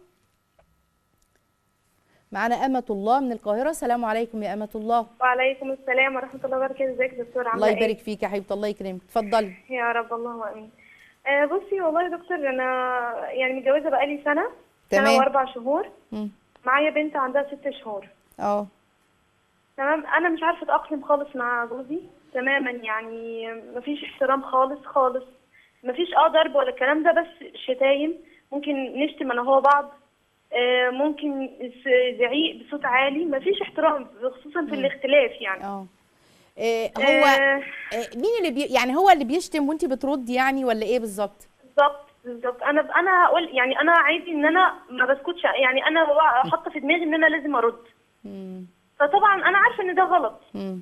معانا أمة الله من القاهرة السلام عليكم يا أمة الله وعليكم السلام ورحمة الله وبركاته ازيك يا دكتور عاملة الله ايه؟ يبارك فيك يا حبيبتي الله يكرمك اتفضلي يا رب اللهم امين آه بصي والله يا دكتور انا يعني متجوزة بقالي سنة تمام. سنة واربع شهور مم. معايا بنت عندها ست شهور اه تمام انا مش عارفة اتأقلم خالص مع جوزي تماما يعني مفيش احترام خالص خالص مفيش اه ضرب ولا الكلام ده بس شتايم ممكن نشتم انا هو بعض آه ممكن س- زعيق بصوت عالي مفيش احترام خصوصا في الاختلاف يعني اه إيه هو آه، إيه مين اللي بي يعني هو اللي بيشتم وانت بتردي يعني ولا ايه بالظبط بالظبط بالظبط انا انا هقول يعني انا عادي ان انا ما بسكتش يعني انا هو حاطه في دماغي ان انا لازم ارد مم. فطبعا انا عارفه ان ده غلط مم.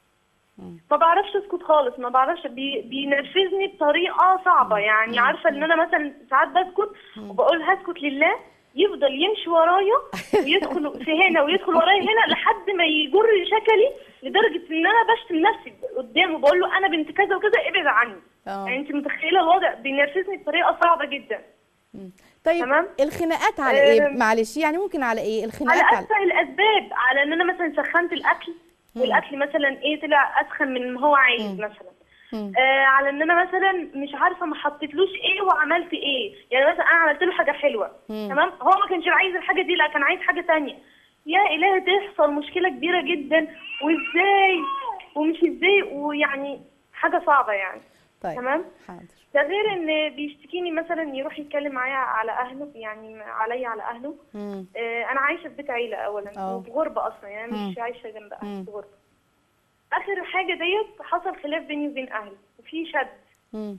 ما بعرفش اسكت خالص ما بعرفش بي بينرفزني بطريقه صعبه يعني عارفه ان انا مثلا ساعات بسكت وبقول هسكت لله يفضل يمشي ورايا ويدخل في هنا ويدخل ورايا هنا لحد ما يجر شكلي لدرجه ان انا بشتم نفسي قدامه بقول له انا بنت كذا وكذا ابعد عني اه يعني انت متخيله الوضع بينرفزني بطريقه صعبه جدا طيب تمام. الخناقات على ايه آم. معلش يعني ممكن على ايه على الخناقات على اسفل الاسباب على ان انا مثلا سخنت الاكل والاكل مثلا ايه طلع اسخن من ما هو عايز مثلا مم. آه على ان انا مثلا مش عارفه ما حطيتلوش ايه وعملت ايه يعني مثلا انا عملت له حاجه حلوه مم. تمام هو ما كانش عايز الحاجه دي لا كان عايز حاجه تانية يا الهي تحصل مشكله كبيره جدا وازاي ومش ازاي ويعني حاجه صعبه يعني طيب تمام حاضر ده غير ان بيشتكيني مثلا يروح يتكلم معايا على اهله يعني عليا على اهله مم. آه، انا عايشه في بيت عيله اولا اه. وفي غربه اصلا يعني مم. مش عايشه جنب مم. اهلي في غربه اخر حاجه ديت حصل خلاف بيني وبين اهلي وفي شد مم.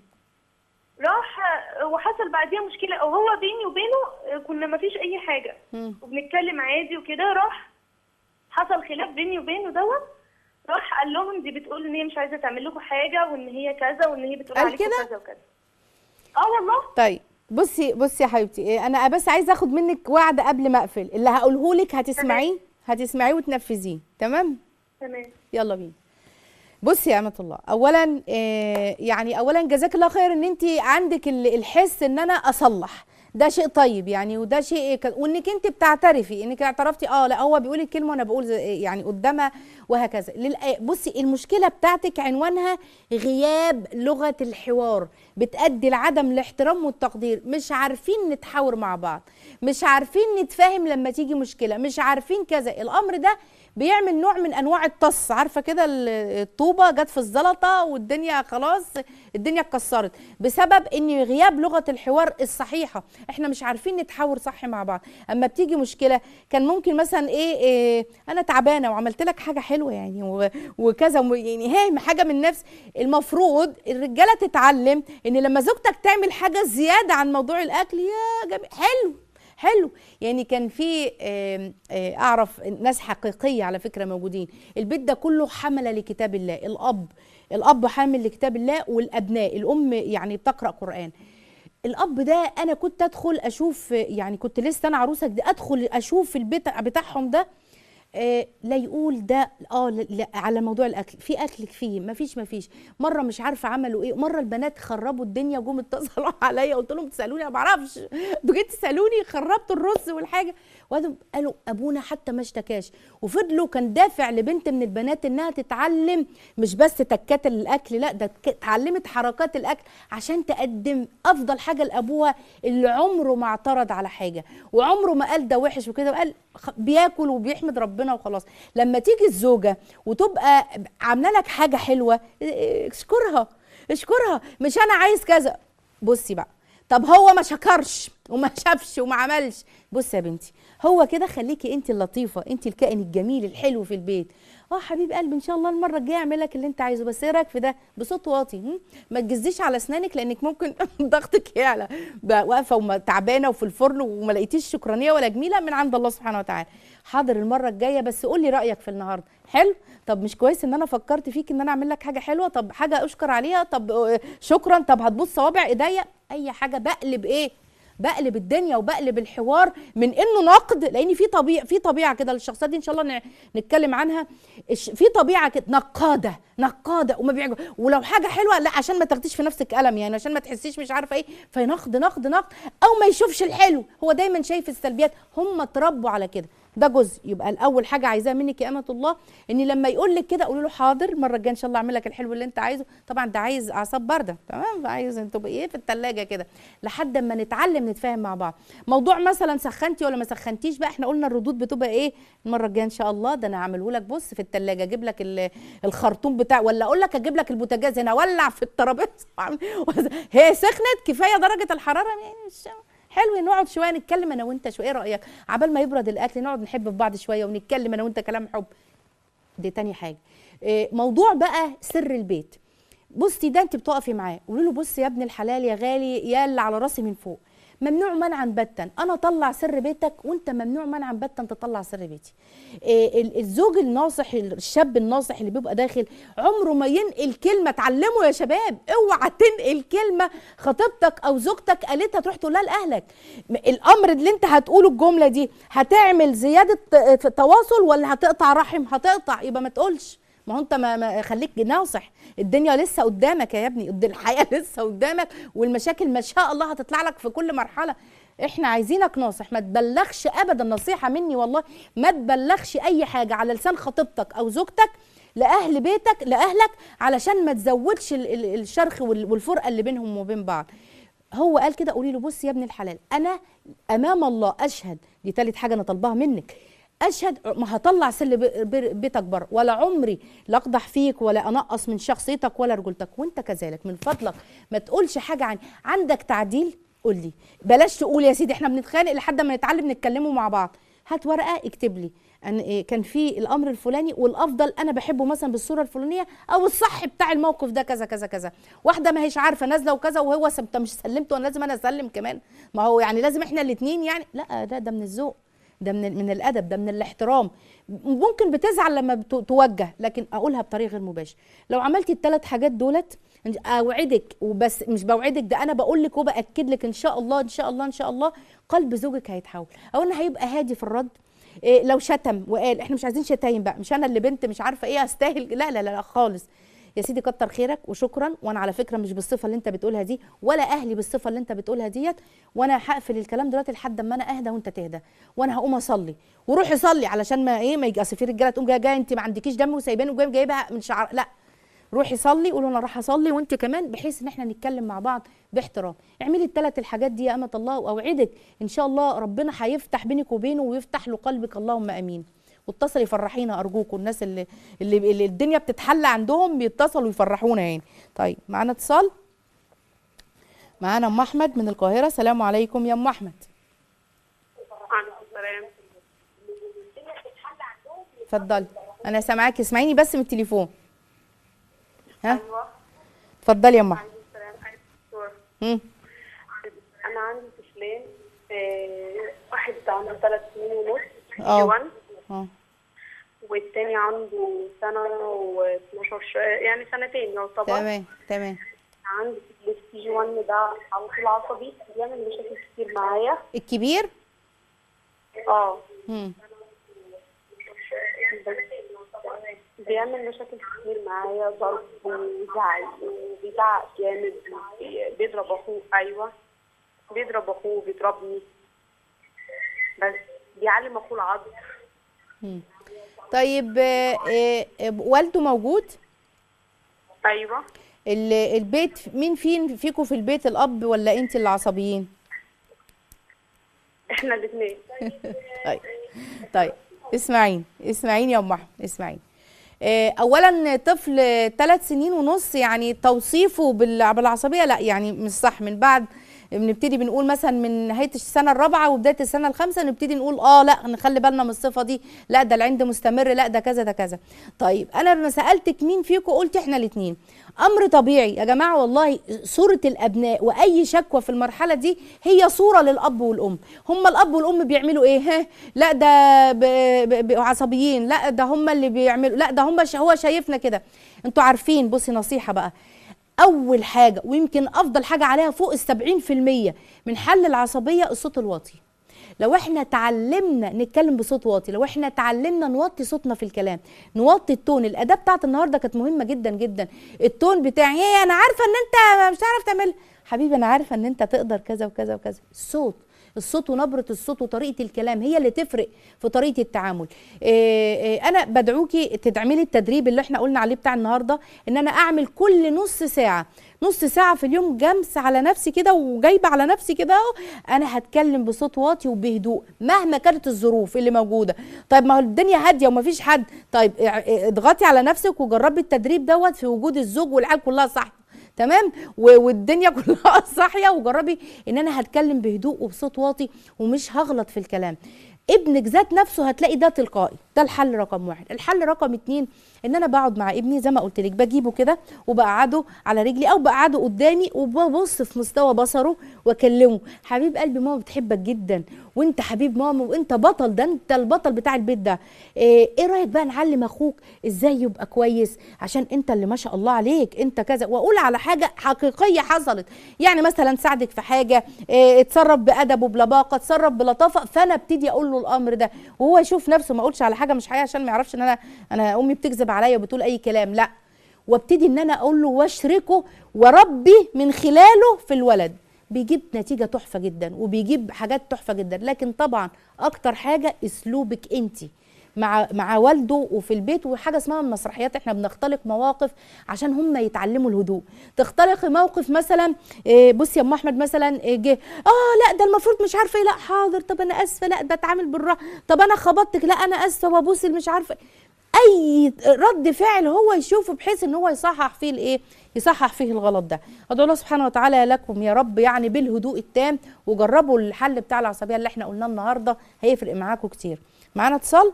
راح آه، وحصل بعديها مشكله او هو بيني وبينه آه، كنا ما فيش اي حاجه مم. وبنتكلم عادي وكده راح حصل خلاف بيني وبينه دوت راح قال لهم دي بتقول ان هي مش عايزه تعمل لكم حاجه وان هي كذا وان هي بتقول قال عليكم كده؟ كذا وكذا اه والله طيب بصي بصي يا حبيبتي إيه، انا بس عايزه اخد منك وعد قبل ما اقفل اللي هقوله لك هتسمعيه هتسمعيه وتنفذيه تمام تمام يلا بينا بصي يا امه الله اولا آه، يعني اولا جزاك الله خير ان انت عندك ال- الحس ان انا اصلح ده شيء طيب يعني وده شيء ك- وانك انت بتعترفي انك اعترفتي اه لا هو بيقول الكلمه وانا بقول زي- يعني قدامها وهكذا للآ- بصي المشكله بتاعتك عنوانها غياب لغه الحوار بتأدي لعدم الاحترام والتقدير مش عارفين نتحاور مع بعض مش عارفين نتفاهم لما تيجي مشكله مش عارفين كذا الامر ده بيعمل نوع من انواع الطص عارفه كده ال- الطوبه جت في الزلطه والدنيا خلاص الدنيا اتكسرت بسبب ان غياب لغه الحوار الصحيحه احنا مش عارفين نتحاور صح مع بعض اما بتيجي مشكله كان ممكن مثلا ايه, إيه انا تعبانه وعملت لك حاجه حلوه يعني و- وكذا وم- يعني هي حاجه من نفس المفروض الرجاله تتعلم ان لما زوجتك تعمل حاجه زياده عن موضوع الاكل يا جميل حلو حلو يعني كان في آم، آه، اعرف ناس حقيقيه على فكره موجودين البيت ده كله حمله لكتاب الله الاب الاب حامل لكتاب الله والابناء الام يعني بتقرا قران الاب ده انا كنت ادخل اشوف يعني كنت لسه انا عروسه جديدة ادخل اشوف البيت بتاعهم ده آه، لا يقول ده اه لا لا، على موضوع الاكل في اكل فيه ما فيش ما فيش مره مش عارفه عملوا ايه مره البنات خربوا الدنيا جم اتصلوا عليا قلت لهم تسالوني انا ما اعرفش انتوا جيتوا تسالوني خربتوا الرز والحاجه وقالوا قالوا ابونا حتى ما اشتكاش وفضلوا كان دافع لبنت من البنات انها تتعلم مش بس تكات الاكل لا ده تك- اتعلمت حركات الاكل عشان تقدم افضل حاجه لابوها اللي عمره ما اعترض على حاجه وعمره ما قال ده وحش وكده وقال خ- بياكل وبيحمد ربنا وخلاص لما تيجي الزوجه وتبقى عامله لك حاجه حلوه اه، اشكرها اشكرها مش انا عايز كذا بصي بقى طب هو ما شكرش وما شافش وما عملش بصي يا بنتي هو كده خليكي انت اللطيفه انت الكائن الجميل الحلو في البيت اه حبيب قلبي ان شاء الله المره الجايه اعمل لك اللي انت عايزه بس ايه رايك في ده بصوت واطي هم؟ ما تجزيش على اسنانك لانك ممكن ضغطك يعلى بقى واقفه وما- تعبانه وفي الفرن وما لقيتيش شكرانيه ولا جميله من عند الله سبحانه وتعالى حاضر المره الجايه بس قول لي رايك في النهارده حلو طب مش كويس ان انا فكرت فيك ان انا اعمل لك حاجه حلوه طب حاجه اشكر عليها طب آه، شكرا طب هتبص صوابع ايديا اي حاجه بقلب ايه بقلب الدنيا وبقلب الحوار من انه نقد لان في طبيعه في طبيعه كده للشخصيات دي ان شاء الله ن- نتكلم عنها الش- في طبيعه كده نقاده نقاده وما بيعجب ولو حاجه حلوه لا عشان ما تاخديش في نفسك قلم يعني عشان ما تحسيش مش عارفه ايه فنقد نقد نقد او ما يشوفش الحلو هو دايما شايف السلبيات هم اتربوا على كده ده جزء يبقى الاول حاجه عايزاها منك يا امه الله ان لما يقول لك كده قولي له حاضر المره الجايه ان شاء الله اعمل لك الحلو اللي انت عايزه طبعا ده عايز اعصاب بارده تمام عايز انت تبقى ايه في الثلاجه كده لحد ما نتعلم نتفاهم مع بعض موضوع مثلا سخنتي ولا ما سخنتيش بقى احنا قلنا الردود بتبقى ايه المره الجايه ان شاء الله ده انا هعمله لك بص في الثلاجه اجيب لك ال- الخرطوم بتاع ولا اقول لك اجيب لك البوتاجاز هنا اولع في الترابيزه وأعمل- هي سخنت كفايه درجه الحراره يعني مش حلو نقعد شويه نتكلم انا وانت شويه ايه رايك عبال ما يبرد الاكل نقعد نحب في بعض شويه ونتكلم انا وانت كلام حب دي تاني حاجه إيه، موضوع بقى سر البيت بصي ده انت بتقفي معاه قولي له بص يا ابن الحلال يا غالي يا اللي على راسي من فوق ممنوع منعا باتا انا اطلع سر بيتك وانت ممنوع منعا باتا تطلع سر بيتي إيه ال- الزوج الناصح الشاب الناصح اللي بيبقى داخل عمره ما ينقل كلمه اتعلموا يا شباب اوعى تنقل كلمه خطيبتك او زوجتك قالتها تروح تقولها لاهلك م- الامر اللي انت هتقوله الجمله دي هتعمل زياده ت- تواصل ولا هتقطع رحم هتقطع يبقى ما تقولش ما هو انت ما, ما خليك ناصح الدنيا لسه قدامك يا ابني قد- الحياه لسه قدامك والمشاكل ما شاء الله هتطلع لك في كل مرحله احنا عايزينك ناصح ما تبلغش ابدا نصيحه مني والله ما تبلغش اي حاجه على لسان خطيبتك او زوجتك لاهل بيتك لاهلك علشان ما تزودش ال- ال- الشرخ وال- والفرقه اللي بينهم وبين بعض هو قال كده قولي له بص يا ابن الحلال انا امام الله اشهد دي تالت حاجه انا طالباها منك اشهد ما هطلع سل ب- ب- بيتك بره ولا عمري لا اقدح فيك ولا انقص من شخصيتك ولا رجولتك وانت كذلك من فضلك ما تقولش حاجه عن عندك تعديل قول لي بلاش تقول يا سيدي احنا بنتخانق لحد ما نتعلم نتكلموا مع بعض هات ورقه اكتب لي أن إيه كان في الامر الفلاني والافضل انا بحبه مثلا بالصوره الفلانيه او الصح بتاع الموقف ده كذا كذا كذا واحده ما هيش عارفه نازله وكذا وهو سب- انت مش سلمت وانا لازم انا اسلم كمان ما هو يعني لازم احنا الاثنين يعني لا ده ده من الذوق ده من من الادب ده من الاحترام ممكن بتزعل لما بت- توجه لكن اقولها بطريقه غير مباشر لو عملتي الثلاث حاجات دولت اوعدك وبس مش بوعدك ده انا بقول لك وباكد لك ان شاء الله ان شاء الله ان شاء الله قلب زوجك هيتحول اولا هيبقى هادي في الرد إيه لو شتم وقال احنا مش عايزين شتايم بقى مش انا اللي بنت مش عارفه ايه استاهل لا لا لا, لا خالص يا سيدي كتر خيرك وشكرا وانا على فكره مش بالصفه اللي انت بتقولها دي ولا اهلي بالصفه اللي انت بتقولها ديت وانا هقفل الكلام دلوقتي لحد ما انا اهدى وانت تهدى وانا هقوم اصلي وروحي صلي علشان ما ايه ما يجي اصل في رجاله تقوم جايه جايه انت ما عندكيش دم وسايبانه وجايه جايبها من شعر لا روحي صلي قولوا انا راح اصلي وانت كمان بحيث ان احنا نتكلم مع بعض باحترام اعملي الثلاث الحاجات دي يا امه الله واوعدك ان شاء الله ربنا هيفتح بينك وبينه ويفتح له قلبك اللهم امين واتصلي فرحينا ارجوكم الناس اللي, اللي اللي الدنيا بتتحل عندهم بيتصلوا يفرحونا يعني طيب معانا اتصال معانا ام احمد من القاهره السلام عليكم يا ام احمد عليكم السلام اتفضلي انا سامعاكي اسمعيني بس من التليفون ها ايوه اتفضلي يا ام احمد عليكم السلام أيوة دكتور. مم. انا عندي طفلين آه، واحد عنده ثلاث سنين ونص اه. جي 1 اه والتاني عنده سنة و12 يعني سنتين يعتبر تمام تمام عندي طفل في جي 1 ده على طول عصبي بيعمل مشاكل كتير معايا الكبير اه مم. بس بيعمل مشاكل كتير معايا ضرب وزعل وبيزعق جامد بي- بيضرب اخوه ايوه بيضرب اخوه وبيضربني بس بيعلم اخوه العض مم. طيب آه، آه، آه، والده موجود ايوه ال- البيت مين فين فيكم في البيت الاب ولا انت اللي عصبيين احنا الاثنين طيب طيب اسمعيني اسمعيني يا ام احمد اسمعيني آه، اولا طفل ثلاث سنين ونص يعني توصيفه بال- بالعصبيه لا يعني مش صح من بعد بنبتدي بنقول مثلا من نهايه السنه الرابعه وبدايه السنه الخامسه نبتدي نقول اه لا نخلي بالنا من الصفه دي لا ده العند مستمر لا ده كذا ده كذا طيب انا لما سالتك مين فيكم قلت احنا الاثنين امر طبيعي يا جماعه والله صوره الابناء واي شكوى في المرحله دي هي صوره للاب والام هم الاب والام بيعملوا ايه ها لا ده ب... ب... ب... عصبيين لا ده هم اللي بيعملوا لا ده هم ش... هو شايفنا كده انتوا عارفين بصي نصيحه بقى اول حاجه ويمكن افضل حاجه عليها فوق السبعين في المية من حل العصبيه الصوت الواطي لو احنا تعلمنا نتكلم بصوت واطي لو احنا تعلمنا نوطي صوتنا في الكلام نوطي التون الاداه بتاعت النهارده كانت مهمه جدا جدا التون بتاعي ايه انا عارفه ان انت مش هتعرف تعمل حبيبي انا عارفه ان انت تقدر كذا وكذا وكذا الصوت الصوت ونبرة الصوت وطريقة الكلام هي اللي تفرق في طريقة التعامل إيه إيه أنا بدعوكي تدعملي التدريب اللي احنا قلنا عليه بتاع النهاردة إن أنا أعمل كل نص ساعة نص ساعة في اليوم جمس على نفسي كده وجايبة على نفسي كده اهو أنا هتكلم بصوت واطي وبهدوء مهما كانت الظروف اللي موجودة طيب ما هو الدنيا هادية ومفيش حد طيب اه- اه- اضغطي على نفسك وجربي التدريب دوت في وجود الزوج والعيال كلها صح تمام و- والدنيا كلها صاحيه وجربي ان انا هتكلم بهدوء وبصوت واطي ومش هغلط في الكلام ابنك ذات نفسه هتلاقي ده تلقائي ده الحل رقم واحد الحل رقم اتنين ان انا بقعد مع ابني زي ما قلت لك بجيبه كده وبقعده على رجلي او بقعده قدامي وببص في مستوى بصره واكلمه حبيب قلبي ماما بتحبك جدا وانت حبيب ماما وانت بطل ده انت البطل بتاع البيت ده ايه, إيه رايك بقى نعلم اخوك ازاي يبقى كويس عشان انت اللي ما شاء الله عليك انت كذا واقول على حاجه حقيقيه حصلت يعني مثلا ساعدك في حاجه إيه اتصرف بادب وبلباقه اتصرف بلطافه فانا ابتدي اقول له الامر ده وهو يشوف نفسه ما اقولش على حاجه مش حقيقيه عشان ما يعرفش ان انا انا امي بتكذب عليا وبتقول اي كلام لا وابتدي ان انا اقول له واشركه وربي من خلاله في الولد بيجيب نتيجة تحفة جدا وبيجيب حاجات تحفة جدا لكن طبعا أكتر حاجة أسلوبك أنت مع مع والده وفي البيت وحاجه اسمها المسرحيات احنا بنختلق مواقف عشان هم يتعلموا الهدوء تختلقي موقف مثلا إيه، بصي يا ام احمد مثلا إيه، جه اه لا ده المفروض مش عارفه ايه لا حاضر طب انا اسفه لا ده اتعامل بالراحه طب انا خبطتك لا انا اسفه وابوس اللي مش عارفه اي رد فعل هو يشوفه بحيث ان هو يصحح فيه الايه يصحح فيه الغلط ده ادعو الله سبحانه وتعالى لكم يا رب يعني بالهدوء التام وجربوا الحل بتاع العصبيه اللي احنا قلناه النهارده هيفرق معاكم كتير معانا اتصال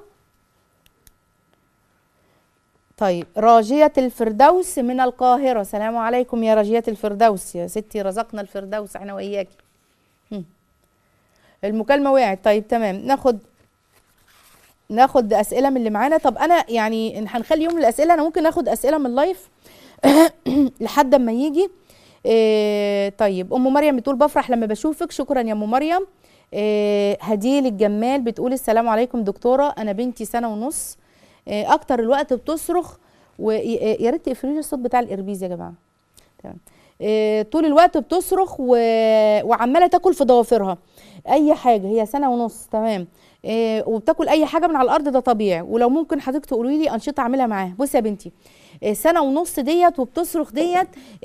طيب راجية الفردوس من القاهرة سلام عليكم يا راجية الفردوس يا ستي رزقنا الفردوس احنا وإياكي هم. المكالمة وقعت طيب تمام ناخد ناخد أسئلة من اللي معانا طب أنا يعني إن هنخلي يوم الأسئلة أنا ممكن ناخد أسئلة من اللايف لحد ما يجي إيه طيب أم مريم بتقول بفرح لما بشوفك شكرا يا أم مريم إيه هديل الجمال بتقول السلام عليكم دكتورة أنا بنتي سنة ونص إيه اكتر الوقت بتصرخ ويا ريت تقفلوا لي الصوت بتاع الاربيز يا جماعه تمام إيه طول الوقت بتصرخ و... وعماله تاكل في ضوافرها اي حاجه هي سنه ونص تمام إيه وبتاكل اي حاجه من على الارض ده طبيعي ولو ممكن حضرتك تقولي لي انشطه اعملها معاها بصي يا بنتي إيه سنه ونص ديت وبتصرخ ديت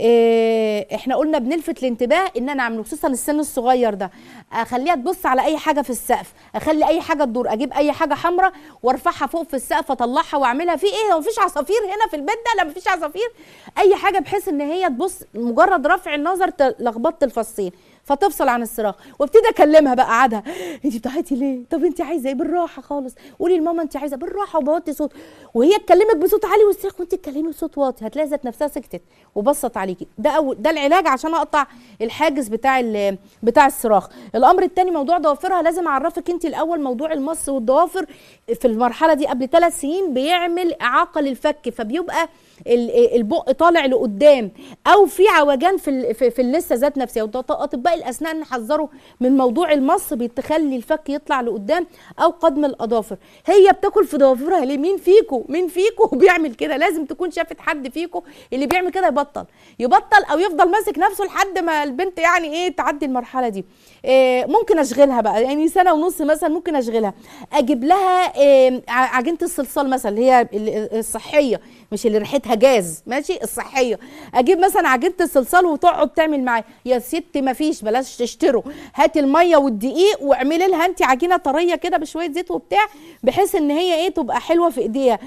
إيه احنا قلنا بنلفت الانتباه ان انا اعمله خصوصا السن الصغير ده اخليها تبص على اي حاجه في السقف اخلي اي حاجه تدور اجيب اي حاجه حمراء وارفعها فوق في السقف اطلعها واعملها في ايه هو مفيش عصافير هنا في البيت ده لا مفيش عصافير اي حاجه بحيث ان هي تبص مجرد رفع النظر ت- لخبطت الفصين فتفصل عن الصراخ وابتدي اكلمها بقى قعدها انت بتعيطي ليه طب انت عايزه ايه بالراحه خالص قولي لماما انت عايزه بالراحه وبوطي صوت وهي تكلمك بصوت عالي والصراخ وانت تكلمي بصوت واطي هتلاقي ذات نفسها سكتت وبصت عليكي ده أول ده العلاج عشان اقطع الحاجز بتاع ال- بتاع الصراخ الامر الثاني موضوع ضوافرها لازم اعرفك انت الاول موضوع المص والضوافر في المرحله دي قبل ثلاث سنين بيعمل اعاقه للفك فبيبقى ال- البق طالع لقدام او في عوجان في ال- في, في اللثه ذات نفسها وط- اطباء الاسنان حذروا من موضوع المص بتخلي الفك يطلع لقدام او قدم الاظافر هي بتاكل في ضوافرها ليه مين فيكو مين فيكو بيعمل كده لازم تكون شافت حد فيكو اللي بيعمل كده يبطل يبطل او يفضل ماسك نفسه لحد ما البنت يعني ايه تعدي المرحله دي إيه ممكن اشغلها بقى يعني سنه ونص مثلا ممكن اشغلها اجيب لها إيه ع- عجينه الصلصال مثلا اللي هي ال- الصحيه مش اللي ريحتها جاز ماشي الصحيه اجيب مثلا عجينه الصلصال وتقعد تعمل معايا يا ست ما فيش بلاش تشتروا هاتي الميه والدقيق واعملي لها انت عجينه طريه كده بشويه زيت وبتاع بحيث ان هي ايه تبقى حلوه في ايديها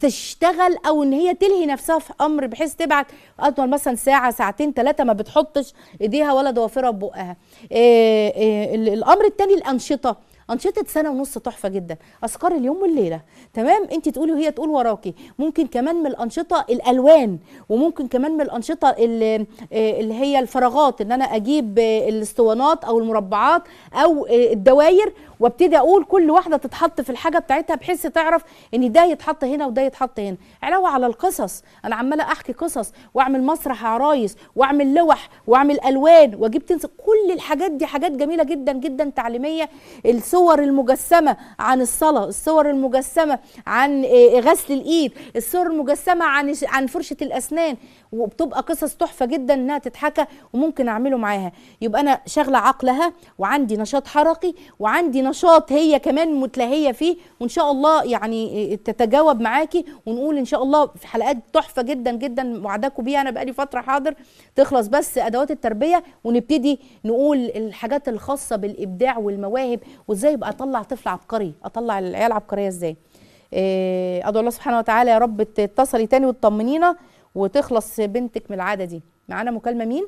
تشتغل او ان هي تلهي نفسها في امر بحيث تبعت اطول مثلا ساعه ساعتين ثلاثه ما بتحطش ايديها ولا ضوافرها ببقها إيه إيه ال- الامر الثاني الانشطه أنشطة سنة ونص تحفة جدا أذكار اليوم والليلة تمام أنت تقولي وهي تقول وراكي ممكن كمان من الأنشطة الألوان وممكن كمان من الأنشطة اللي, اللي هي الفراغات إن أنا أجيب الاسطوانات أو المربعات أو الدواير وابتدي أقول كل واحدة تتحط في الحاجة بتاعتها بحيث تعرف إن ده يتحط هنا وده يتحط هنا علاوة على القصص أنا عمالة أحكي قصص وأعمل مسرح عرايس وأعمل لوح وأعمل ألوان وأجيب تنس كل الحاجات دي حاجات جميلة جدا جدا تعليمية الصور المجسمة عن الصلاة الصور المجسمة عن آه، غسل الإيد الصور المجسمة عن عن فرشة الأسنان وبتبقى قصص تحفة جدا إنها تتحكى وممكن أعمله معاها يبقى أنا شغلة عقلها وعندي نشاط حركي وعندي نشاط هي كمان متلهية فيه وإن شاء الله يعني آه، تتجاوب معاكي ونقول إن شاء الله في حلقات تحفة جدا جدا وعداكم بيها أنا بقالي فترة حاضر تخلص بس أدوات التربية ونبتدي نقول الحاجات الخاصة بالإبداع والمواهب وإزاي يبقى أطلع طفل عبقري أطلع العيال عبقرية إزاي إيه، ادعو الله سبحانه وتعالى يا رب تتصلي تاني وتطمنينا وتخلص بنتك من العاده دي معانا مكالمه مين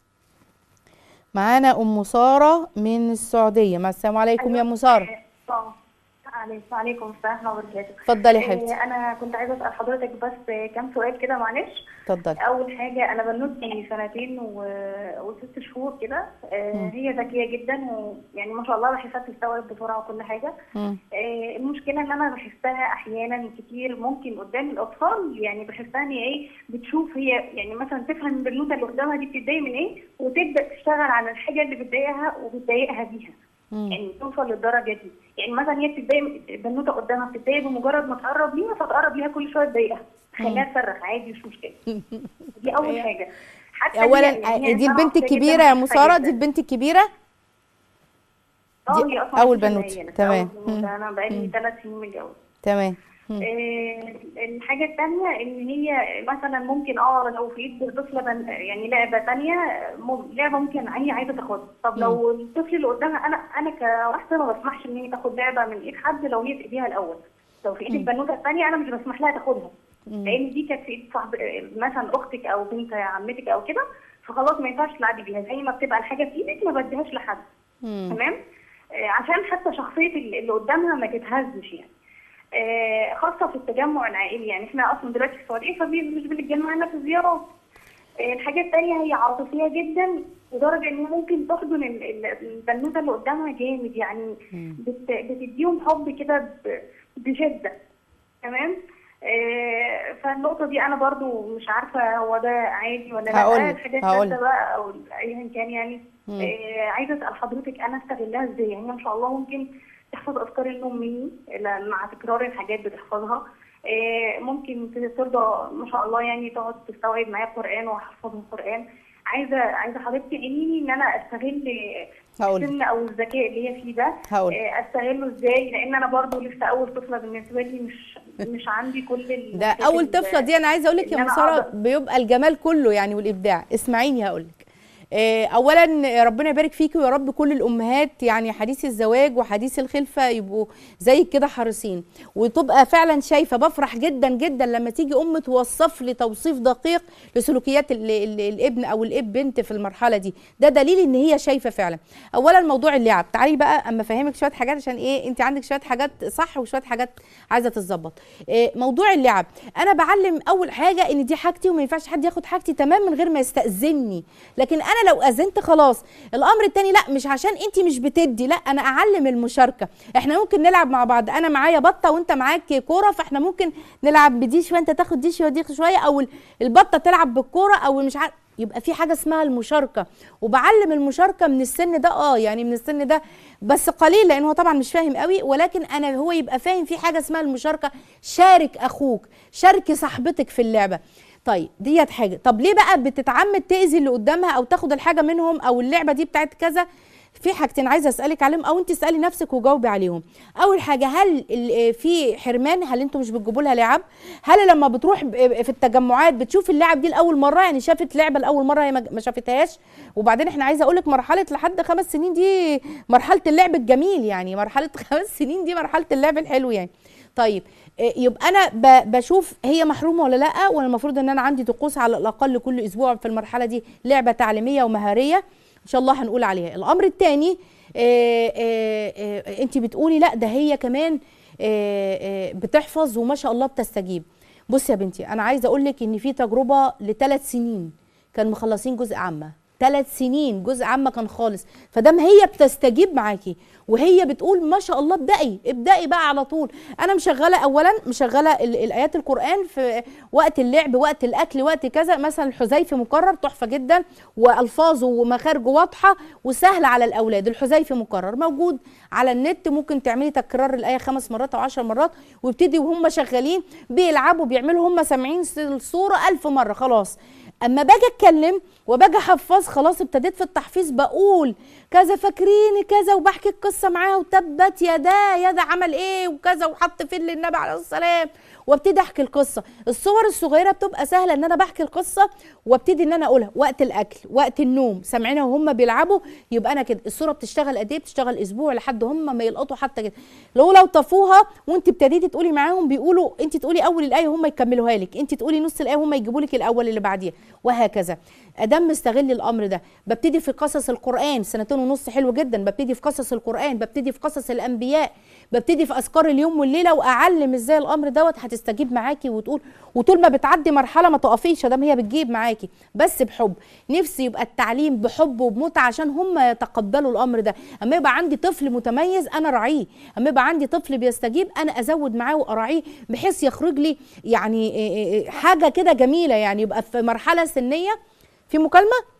معانا ام ساره من السعوديه مع السلام عليكم يا ام ساره اه عليكم وعليكم السلام ورحمه الله وبركاته اتفضلي يا حبيبتي إيه، انا كنت عايزه اسال حضرتك بس كام سؤال كده معلش اتفضلي اول حاجه انا بنوتي سنتين و... وست شهور كده آه، هي ذكيه جدا ويعني ما شاء الله بحسها بتستوعب بسرعه وكل حاجه مم. آه، المشكله ان انا بحسها احيانا كتير ممكن قدام الاطفال يعني بحسها ان ايه بتشوف هي يعني مثلا تفهم البنوته اللي قدامها دي بتتضايق من ايه وتبدا تشتغل على الحاجه اللي بتضايقها وبتضايقها بيها مم. يعني توصل للدرجه دي يعني مثلا هي بتتضايق البنوته قدامها بتتضايق بمجرد ما تقرب ليها فتقرب ليها كل شويه تضايقها خليها تصرخ عادي مش مشكله دي اول حاجه حتى هي- اولا يعني هي دي إنسانة البنت عاطفية جداً الكبيره يا ام وحساسة ساره جداً. دي البنت الكبيره اه دي هي اصلا أول لسه بنوتة. صغيرة، تمام. أول بنوتة. انا بقالي ثلاث سنين متجوزه تمام مم. آه، الحاجة التانية إن هي مثلا ممكن اه لو في إيد طفلة بن- يعني لعبة تانية مم- لعبة ممكن هي عايزة تاخدها، طب لو الطفل اللي قدامها أنا أنا كواحدة ما بسمحش إن هي تاخد لعبة من إيد حد لو هي في إيديها الأول، لو في إيد البنوتة التانية أنا مش بسمح لها تاخدها، لأن دي كانت في إيد صاحب مثلا أختك أو بنت عمتك أو كده فخلاص ما ينفعش تلعبي بيها زي ما بتبقى الحاجة في إيدك ما بديهاش لحد. مم. تمام آه، عشان حتى شخصيه اللي اللي قدامها ما تتهزش يعني آه، خاصه في التجمع العائلي يعني احنا اصلا دلوقتي في السعوديه فمش بنتجمع هنا في الزيارات آه، الحاجه الثانيه هي عاطفيه جدا لدرجه ان هي ممكن تحضن ال- ال- البنوته اللي قدامها جامد يعني بت- بتديهم حب كده ب- بشده تمام آه، فالنقطة دي أنا برضو مش عارفة هو ده عادي ولا لا هقولك- الحاجات هقولك. الثالثة بقى أو أيا كان يعني آه، عايزة أسأل حضرتك أنا أستغلها إزاي يعني ما شاء الله ممكن تحفظ أذكار النوم مني ل- مع تكرار الحاجات بتحفظها آه، ممكن ترضى ما شاء الله يعني تقعد تستوعب معايا القرآن وأحفظها القرآن عايزه عايزه حضرتك تقولي ان انا استغل هقول. السن او الذكاء اللي هي فيه ده هقول. آه، استغله ازاي لان انا برضو لسه اول طفله بالنسبه لي مش مش عندي كل ال- ده اول طفله دي انا عايزه اقول لك إن يا أنا مساره أقدر. بيبقى الجمال كله يعني والابداع اسمعيني هقول لك آه، اولا ربنا يبارك فيكي ويا رب كل الامهات يعني حديث الزواج وحديث الخلفه يبقوا زي كده حريصين وتبقى فعلا شايفه بفرح جدا جدا لما تيجي ام توصف لي توصيف دقيق لسلوكيات ال ال الابن او الاب بنت في المرحله دي ده دليل ان هي شايفه فعلا اولا موضوع اللعب تعالي بقى اما افهمك شويه حاجات عشان ايه انت عندك شويه حاجات صح وشويه حاجات عايزه تتظبط إيه موضوع اللعب انا بعلم اول حاجه ان دي حاجتي وما ينفعش حد ياخد حاجتي تمام من غير ما يستاذني لكن انا لو اذنت خلاص الامر التاني لا مش عشان انت مش بتدي لا انا اعلم المشاركه احنا ممكن نلعب مع بعض انا معايا بطه وانت معاك كوره فاحنا ممكن نلعب بدي شويه انت تاخد دي شويه ودي شويه او ال- البطه تلعب بالكوره او مش عارف يبقى في حاجه اسمها المشاركه وبعلم المشاركه من السن ده اه يعني من السن ده بس قليل لان هو طبعا مش فاهم قوي ولكن انا هو يبقى فاهم في حاجه اسمها المشاركه شارك اخوك شاركي صاحبتك في اللعبه طيب ديت حاجه طب ليه بقى بتتعمد تاذي اللي قدامها او تاخد الحاجه منهم او اللعبه دي بتاعت كذا في حاجتين عايزه اسالك عليهم او انت اسالي نفسك وجاوبي عليهم اول حاجه هل ال- في حرمان هل انتوا مش بتجيبوا لها لعب هل لما بتروح ب- في التجمعات بتشوف اللعب دي لاول مره يعني شافت لعبه لاول مره هي ما ما شافتهاش وبعدين احنا عايزه اقول لك مرحله لحد خمس سنين دي مرحله اللعب الجميل يعني مرحله خمس سنين دي مرحله اللعب الحلو يعني طيب إيه، يبقى انا ب- بشوف هي محرومه ولا لا ولا المفروض ان انا عندي طقوس على الاقل كل اسبوع في المرحله دي لعبه تعليميه ومهاريه ان شاء الله هنقول عليها الامر الثاني انت بتقولي لا ده هي كمان آه، آه، بتحفظ وما شاء الله بتستجيب بصي يا بنتي انا عايزه اقول لك ان في تجربه لثلاث سنين كان مخلصين جزء عامه ثلاث سنين جزء عامه كان خالص فدام هي بتستجيب معاكي وهي بتقول ما شاء الله ابدأي ابدأي بقى على طول انا مشغله اولا مشغله ال- الايات القران في وقت اللعب وقت الاكل وقت كذا مثلا الحذيفي مكرر تحفه جدا والفاظه ومخارجه واضحه وسهل على الاولاد الحذيفي مكرر موجود على النت ممكن تعملي تكرار الايه خمس مرات او عشر مرات ويبتدي وهم شغالين بيلعبوا بيعملوا هم سامعين الصوره ألف مره خلاص اما باجي اتكلم وباجي احفظ خلاص ابتديت في التحفيظ بقول كذا فاكرين كذا وبحكي القصه معاها وتبت يدا يدا عمل ايه وكذا وحط فين للنبي عليه السلام وابتدي احكي القصه الصور الصغيره بتبقى سهله ان انا بحكي القصه وابتدي ان انا اقولها وقت الاكل وقت النوم سامعينها وهم بيلعبوا يبقى انا كده الصوره بتشتغل قد ايه بتشتغل اسبوع لحد هم ما يلقطوا حتى كده لو لو طفوها وانت ابتديتي تقولي معاهم بيقولوا انت تقولي اول الايه هم يكملوها لك انت تقولي نص الايه هم يجيبوا لك الاول اللي بعديها وهكذا ادام مستغل الامر ده ببتدي في قصص القران سنتين ونص حلو جدا ببتدي في قصص القران ببتدي في قصص الانبياء ببتدي في اذكار اليوم والليله واعلم ازاي الامر دوت هتستجيب معاكي وتقول وطول ما بتعدي مرحله ما تقفيش دام هي بتجيب معاكي بس بحب نفسي يبقى التعليم بحب وبمتعه عشان هم يتقبلوا الامر ده اما يبقى عندي طفل متميز انا راعيه اما يبقى عندي طفل بيستجيب انا ازود معاه واراعيه بحيث يخرج لي يعني إيه إيه إيه حاجه كده جميله يعني يبقى في مرحله سنيه في مكالمه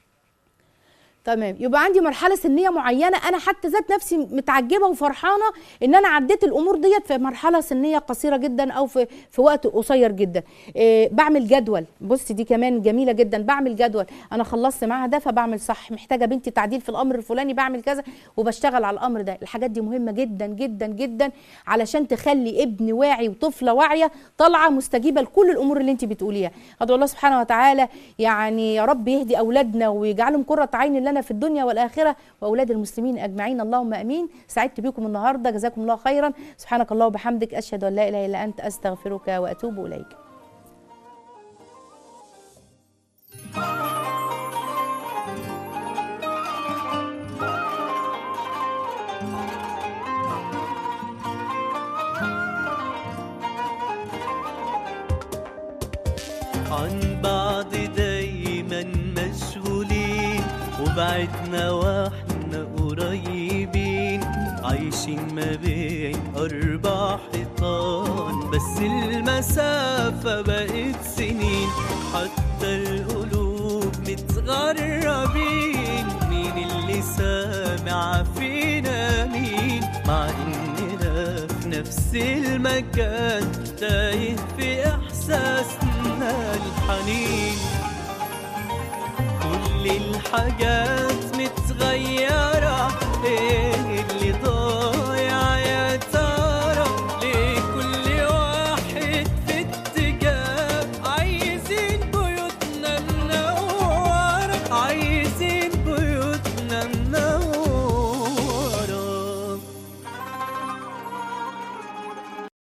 تمام يبقى عندي مرحله سنيه معينه انا حتى ذات نفسي متعجبه وفرحانه ان انا عديت الامور ديت في مرحله سنيه قصيره جدا او في في وقت قصير جدا إيه بعمل جدول بصي دي كمان جميله جدا بعمل جدول انا خلصت معاها ده فبعمل صح محتاجه بنتي تعديل في الامر الفلاني بعمل كذا وبشتغل على الامر ده الحاجات دي مهمه جدا جدا جدا علشان تخلي ابن واعي وطفله واعيه طالعه مستجيبه لكل الامور اللي انت بتقوليها ادعو الله سبحانه وتعالى يعني يا رب يهدي اولادنا ويجعلهم قره عين لنا في الدنيا والاخره واولاد المسلمين اجمعين اللهم امين سعدت بكم النهارده جزاكم الله خيرا سبحانك الله وبحمدك اشهد ان لا اله الا انت استغفرك واتوب اليك عن بعض دايما مشغولين وبعدنا واحنا قريبين عايشين ما بين أربع حيطان بس المسافة بقت سنين حتى القلوب متغربين مين اللي سامع فينا مين مع إننا في نفس المكان تايه في إحساسنا الحنين كل حاجات